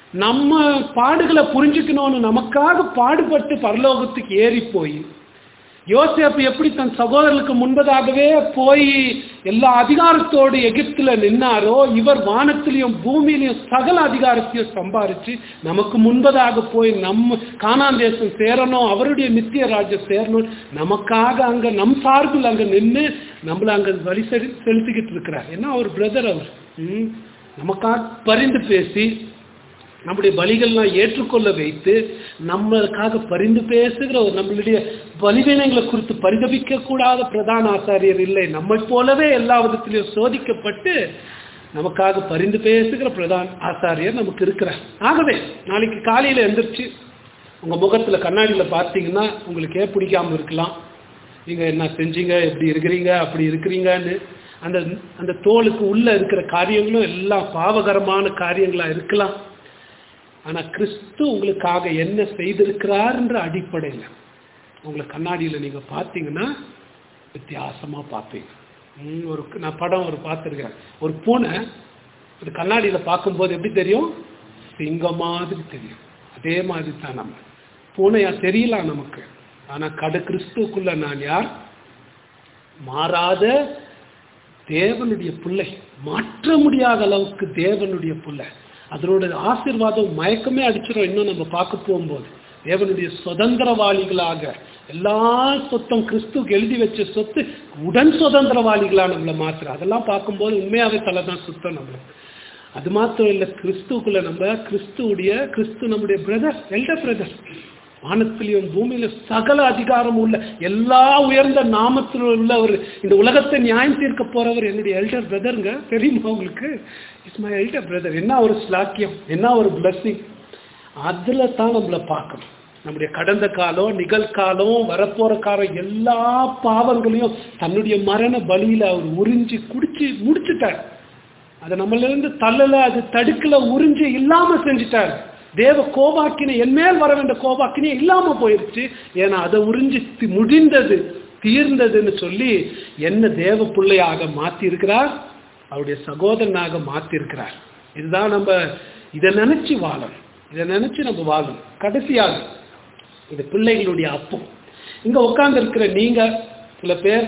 நம்ம பாடுகளை புரிஞ்சுக்கணும்னு நமக்காக பாடுபட்டு பரலோகத்துக்கு ஏறி போய் யோசேப்பு எப்படி தன் சகோதரர்களுக்கு முன்பதாகவே போய் எல்லா அதிகாரத்தோடு எகிப்துல நின்னாரோ இவர் வானத்திலையும் பூமியிலையும் சகல அதிகாரத்தையும் சம்பாரிச்சு நமக்கு முன்பதாக போய் நம்ம கானான் தேசம் சேரணும் அவருடைய நித்திய ராஜ்யம் சேரணும் நமக்காக அங்க நம் சார்பில் அங்க நின்று நம்மள அங்க வழி செலு- செலுத்திக்கிட்டு இருக்கிறார் ஏன்னா அவர் பிரதர் அவர் ம். நமக்காக பரிந்து பேசி நம்முடைய பலிகள்லாம் ஏற்றுக்கொள்ள வைத்து நம்மளுக்காக பரிந்து பேசுகிற ஒரு நம்மளுடைய பலிவீனங்களை குறித்து பரிதபிக்க கூடாத பிரதான ஆசாரியர் இல்லை நம்மை போலவே எல்லா விதத்திலையும் சோதிக்கப்பட்டு நமக்காக பரிந்து பேசுகிற பிரதான ஆசாரியர் நமக்கு இருக்கிறார் ஆகவே நாளைக்கு காலையில எந்திரிச்சு உங்க முகத்துல கண்ணாடியில பார்த்தீங்கன்னா உங்களுக்கே பிடிக்காம இருக்கலாம் நீங்க என்ன செஞ்சீங்க எப்படி இருக்கிறீங்க அப்படி இருக்கிறீங்கன்னு அந்த அந்த தோலுக்கு உள்ள இருக்கிற காரியங்களும் எல்லாம் பாவகரமான காரியங்களா இருக்கலாம் ஆனா கிறிஸ்து உங்களுக்காக என்ன செய்திருக்கிறார்ன்ற அடிப்படையில் உங்களை கண்ணாடியில நீங்க பார்த்தீங்கன்னா வித்தியாசமா பார்ப்பீங்க ம், ஒரு நான் படம் ஒரு பார்த்துருக்கேன் ஒரு பூனை ஒரு கண்ணாடியில பார்க்கும்போது எப்படி தெரியும் சிங்கம் மாதிரி தெரியும் அதே மாதிரி தான் நம்ம பூனையா தெரியலாம் நமக்கு ஆனா கடு கிறிஸ்துக்குள்ள நான் யார் மாறாத தேவனுடைய பிள்ளை மாற்ற முடியாத அளவுக்கு தேவனுடைய பிள்ளை அதனோட ஆசீர்வாதம் மயக்கமே அடிச்சிடும் இன்னும் நம்ம பார்க்க போகும்போது தேவனுடைய சுதந்திரவாளிகளாக எல்லா சொத்தம் கிறிஸ்துக்கு எழுதி வச்ச சொத்து உடன் சுதந்திரவாளிகளா நம்மளை மாத்துற அதெல்லாம் பார்க்கும்போது உண்மையாவே தலை தான் சுத்தம் நம்மளுக்கு அது மாத்திரம் இல்லை கிறிஸ்துக்குள்ள நம்ம கிறிஸ்துவுடைய கிறிஸ்து நம்முடைய பிரதர் எல்டர் பிரதர் வானத்திலையும் பூமியில சகல அதிகாரம் உள்ள எல்லா உயர்ந்த நாமத்தில் உள்ள ஒரு இந்த உலகத்தை நியாயம் தீர்க்க போறவர் என்னுடைய எல்டர் பிரதருங்க தெரியுமா உங்களுக்கு இட்ஸ் மை எல்டர் பிரதர் என்ன ஒரு ஸ்லாக்கியம் என்ன ஒரு பிளஸ்ஸிங் அதுல தான் நம்மளை பார்க்கணும் நம்முடைய கடந்த காலம் நிகழ்காலம் வரப்போற காலம் எல்லா பாவங்களையும் தன்னுடைய மரண பலியில அவர் உறிஞ்சி குடிச்சு முடிச்சுட்டார் அதை நம்மள இருந்து தள்ளல அது தடுக்கல உறிஞ்சி இல்லாம செஞ்சுட்டார் தேவ கோபாக்கினை என் மேல் வர வேண்டிய கோபாக்கினே இல்லாம போயிருச்சு ஏன்னா அதை உறிஞ்சி தி- முடிந்தது தீர்ந்ததுன்னு சொல்லி என்ன தேவ பிள்ளையாக மாத்தி இருக்கிறார் அவருடைய சகோதரனாக மாத்தி இருக்கிறார் இதுதான் நம்ம இதை நினைச்சு வாழணும் இதை நினைச்சு நம்ம வாழணும் கடைசியாக இது பிள்ளைகளுடைய அப்பம் இங்க உட்கார்ந்து இருக்கிற நீங்க சில பேர்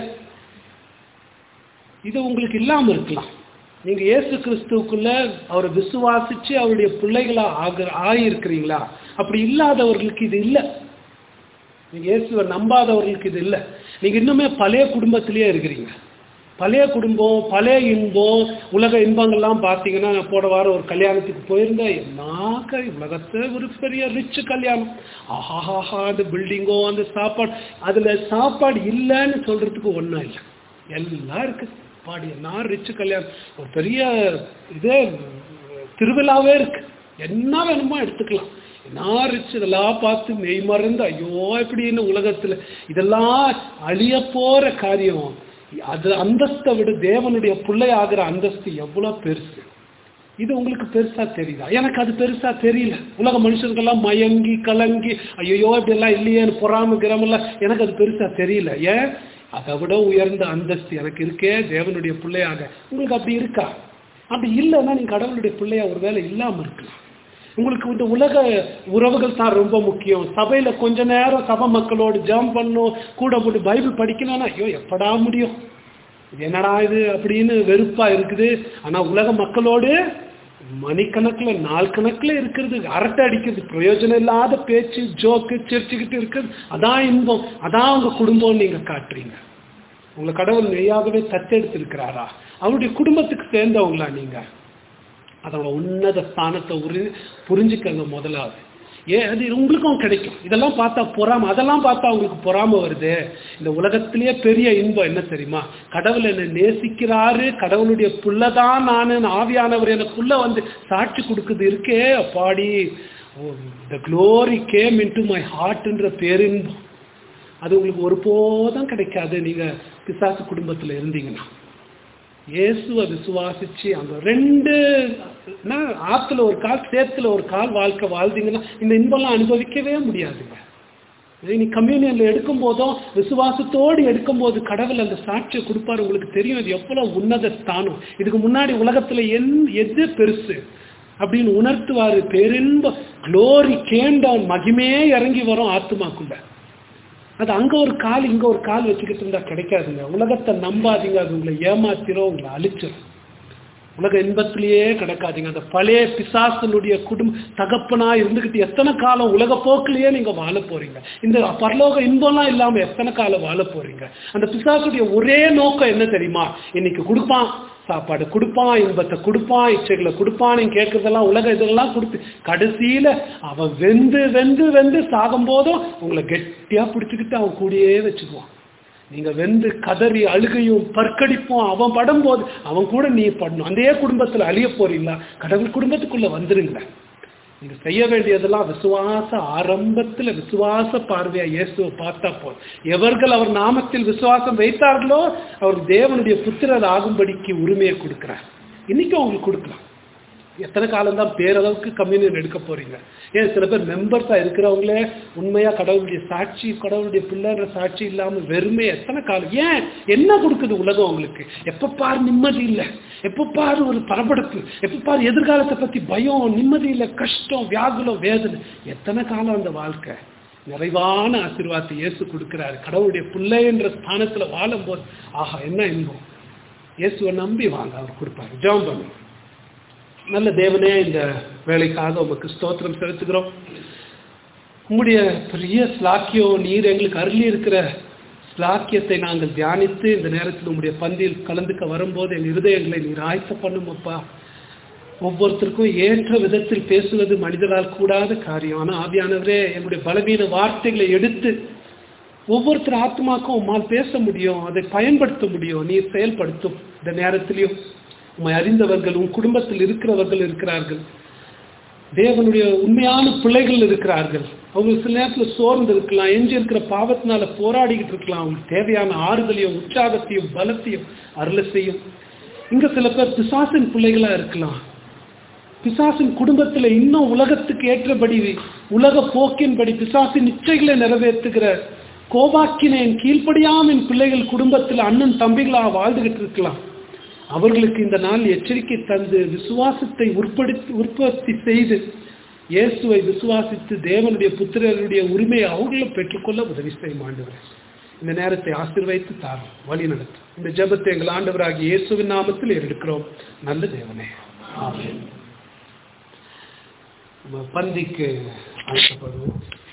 இது உங்களுக்கு இல்லாம இருக்கலாம் நீங்க இயேசு கிறிஸ்துவுக்குள்ள அவரை விசுவாசிச்சு அவருடைய பிள்ளைகளா ஆக ஆகியிருக்கிறீங்களா அப்படி இல்லாதவர்களுக்கு இது இல்லை நீங்க இயேசுவை நம்பாதவர்களுக்கு இது இல்லை நீங்க இன்னுமே பழைய குடும்பத்திலேயே இருக்கிறீங்க பழைய குடும்பம் பழைய இன்பம் உலக இன்பங்கள்லாம் பார்த்தீங்கன்னா நான் போன வாரம் ஒரு கல்யாணத்துக்கு போயிருந்தேன் என்னாக்க உலகத்தை ஒரு பெரிய ரிச் கல்யாணம் ஆஹாஹாஹா அந்த பில்டிங்கோ அந்த சாப்பாடு அதுல சாப்பாடு இல்லைன்னு சொல்றதுக்கு ஒன்றும் இல்லை எல்லாம் இருக்கு பாடி என்ன ரிச் கல்யாணம் ஒரு பெரிய இதே திருவிழாவே இருக்கு என்ன வேணுமோ எடுத்துக்கலாம் என்ன ரிச் இதெல்லாம் பார்த்து மெய் மறந்து ஐயோ இப்படின்னு உலகத்துல இதெல்லாம் அழிய போற காரியம் அது அந்தஸ்தை விட தேவனுடைய பிள்ளையாகிற அந்தஸ்து எவ்வளவு பெருசு இது உங்களுக்கு பெருசா தெரியுதா எனக்கு அது பெருசா தெரியல உலக மனுஷர்கள்லாம் மயங்கி கலங்கி ஐயோ இப்படி எல்லாம் இல்லையேன்னு பொறாம கிராமெல்லாம் எனக்கு அது பெருசா தெரியல ஏன் அதை விட உயர்ந்த அந்தஸ்து எனக்கு இருக்கே தேவனுடைய பிள்ளையாக உங்களுக்கு அப்படி இருக்கா அப்படி இல்லைன்னா நீங்க கடவுளுடைய பிள்ளையா ஒருவேளை இல்லாம இருக்கலாம் உங்களுக்கு இந்த உலக உறவுகள் தான் ரொம்ப முக்கியம் சபையில கொஞ்ச நேரம் சபை மக்களோடு ஜாம் பண்ணும் கூட போட்டு பைபிள் படிக்கணும்னா ஐயோ எப்படா முடியும் இது என்னடா இது அப்படின்னு வெறுப்பா இருக்குது ஆனா உலக மக்களோடு மணிக்கணக்கில் நாள் கணக்கில் இருக்கிறது அரட்டை அடிக்கிறது பிரயோஜனம் இல்லாத பேச்சு ஜோக்கு சிரிச்சுக்கிட்டு இருக்கிறது அதான் இன்பம் அதான் உங்க குடும்பம் நீங்க காட்டுறீங்க உங்களை கடவுள் மெய்யாகவே தத்தெடுத்திருக்கிறாரா அவருடைய குடும்பத்துக்கு சேர்ந்தவங்களா நீங்க அதோட உன்னத ஸ்தானத்தை உரு புரிஞ்சுக்கங்க முதலாவது ஏன் அது உங்களுக்கும் கிடைக்கும் இதெல்லாம் பார்த்தா பொறாம அதெல்லாம் பார்த்தா உங்களுக்கு பொறாம வருது இந்த உலகத்திலேயே பெரிய இன்பம் என்ன தெரியுமா கடவுள் என்னை நேசிக்கிறாரு கடவுளுடைய புள்ளதான் நான் ஆவியானவர் எனக்குள்ள வந்து சாட்சி கொடுக்குது இருக்கே அப்பாடி the glory came into my ஹார்ட்ன்ற பேரின்பம் அது உங்களுக்கு ஒருபோதும் கிடைக்காது நீங்க பிசாசு குடும்பத்துல இருந்தீங்கன்னா இயேசுவை விசுவாசிச்சு அந்த ரெண்டு என்ன, ஆத்துல ஒரு கால் சேத்துல ஒரு கால் வாழ்க்கை வாழ்ந்தீங்கன்னா இந்த இன்பம்லாம் அனுபவிக்கவே முடியாதுங்க இதே நீ கம்யூனியன்ல எடுக்கும் போதும் விசுவாசத்தோடு எடுக்கும் போது கடவுள் அந்த சாட்சியை கொடுப்பாரு உங்களுக்கு தெரியும் இது எவ்வளவு உன்னத ஸ்தானம் இதுக்கு முன்னாடி உலகத்துல என் எது பெருசு அப்படின்னு உணர்த்துவாரு பேரின்ப க்ளோரி கேண்டவன் மகிமையே இறங்கி வரும் ஆத்துமாக்குள்ள அது அங்க ஒரு கால் இங்க ஒரு கால் வச்சுக்கிட்டு இருந்தா கிடைக்காதுங்க உலகத்தை நம்பாதீங்க அது உங்களை ஏமாத்திரும் உங்களை அழிச்சிரும் உலக இன்பத்திலேயே கிடக்காதீங்க அந்த பழைய பிசாசனுடைய குடும்ப தகப்பனா இருந்துகிட்டு எத்தனை காலம் உலக போக்கிலேயே நீங்க வாழ போறீங்க இந்த பரலோக இன்பம்லாம் இல்லாம எத்தனை காலம் வாழ போறீங்க அந்த பிசாசுடைய ஒரே நோக்கம் என்ன தெரியுமா இன்னைக்கு கொடுப்பான் சாப்பாடு கொடுப்பான் இன்பத்தை கொடுப்பான் இச்சைகளை கொடுப்பான் நீங்க கேட்கறதெல்லாம் உலக இதெல்லாம் கொடுத்து கடைசியில அவன் வெந்து வெந்து வெந்து சாகும் போதும் உங்களை கெட்டியா பிடிச்சுக்கிட்டு அவன் கூடயே வச்சுக்குவான் நீங்க வெந்து கதறி அழுகையும் பற்கடிப்பும் அவன் படும்போது அவன் கூட நீ படணும் அதே குடும்பத்துல அழிய போறீங்களா கடவுள் குடும்பத்துக்குள்ள வந்துருங்களேன் நீங்க செய்ய வேண்டியதெல்லாம் விசுவாச ஆரம்பத்துல விசுவாச பார்வையா இயேசுவை பார்த்தா போதும் எவர்கள் அவர் நாமத்தில் விசுவாசம் வைத்தார்களோ அவர் தேவனுடைய புத்திரர் ஆகும்படிக்கு உரிமையை கொடுக்கிறார் இன்னைக்கு அவங்களுக்கு கொடுக்கலாம் எத்தனை காலம் தான் பேரளவுக்கு கம்யூனியன் எடுக்க போறீங்க ஏன் சில பேர் மெம்பர்ஸா இருக்கிறவங்களே உண்மையா கடவுளுடைய சாட்சி கடவுளுடைய பிள்ளைன்ற சாட்சி இல்லாம வெறுமை எத்தனை காலம் ஏன் என்ன கொடுக்குது உலகம் உங்களுக்கு எப்ப பாரு நிம்மதி இல்லை எப்ப பாரு ஒரு பரபரப்பு எப்ப பாரு எதிர்காலத்தை பத்தி பயம் நிம்மதி இல்லை கஷ்டம் வியாகுலம் வேதனை எத்தனை காலம் அந்த வாழ்க்கை நிறைவான ஆசீர்வாதத்தை இயேசு கொடுக்கிறாரு கடவுளுடைய பிள்ளை என்ற ஸ்தானத்துல வாழும்போது ஆஹா என்ன இன்பம் இயேசுவை நம்பி வாங்க அவர் கொடுப்பாரு ஜெபம் பண்ணுங்க நல்ல தேவனே இந்த வேலைக்காக உமக்கு ஸ்தோத்திரம் செலுத்துகிறோம் உம்முடைய பெரிய ஸ்லாக்கியம் நீர் எங்களுக்கு அருளி இருக்கிற ஸ்லாக்கியத்தை நாங்கள் தியானித்து இந்த நேரத்தில் உம்முடைய பந்தியில் கலந்துக்க வரும்போது என் இருதயங்களை நீர் ஆயத்த பண்ணும் அப்பா ஒவ்வொருத்தருக்கும் ஏற்ற விதத்தில் பேசுவது மனிதரால் கூடாத காரியம் ஆனால் ஆவியானவரே என்னுடைய பலவீன வார்த்தைகளை எடுத்து ஒவ்வொருத்தர் ஆத்மாக்கும் உம்மால் பேச முடியும் அதை பயன்படுத்த முடியும் நீர் செயல்படுத்தும் இந்த நேரத்திலையும் உம்மை அறிந்தவர்கள் உன் குடும்பத்தில் இருக்கிறவர்கள் இருக்கிறார்கள் தேவனுடைய உண்மையான பிள்ளைகள் இருக்கிறார்கள் அவங்க சில நேரத்தில் சோர்ந்து இருக்கலாம் எஞ்சி இருக்கிற பாவத்தினால போராடிக்கிட்டு இருக்கலாம் அவங்களுக்கு தேவையான ஆறுதலையும் உற்சாகத்தையும் பலத்தையும் அருளை செய்யும் இங்க சில பேர் பிசாசின் பிள்ளைகளா இருக்கலாம் பிசாசின் குடும்பத்துல இன்னும் உலகத்துக்கு ஏற்றபடி உலக போக்கின்படி பிசாசின் இச்சைகளை நிறைவேற்றுகிற கோபாக்கினேன் கீழ்ப்படியாமின் பிள்ளைகள் குடும்பத்தில் அண்ணன் தம்பிகளா வாழ்ந்துகிட்டு இருக்கலாம் அவர்களுக்கு இந்த நாள் எச்சரிக்கை தந்து விசுவாசத்தை உற்படுத்தி உற்பத்தி செய்து இயேசுவை விசுவாசித்து தேவனுடைய புத்திரருடைய உரிமையை அவர்களும் பெற்றுக்கொள்ள உதவி செய்ய ஆண்டவர் இந்த நேரத்தை ஆசீர்வைத்து தாரும் வழி நடத்தும் இந்த ஜெபத்தை எங்கள் ஆண்டவராகிய இயேசுவின் நாமத்தில் எடுக்கிறோம் நல்ல தேவனே ஆமென் நம்ம பந்திக்கு அழைக்கப்படுவோம்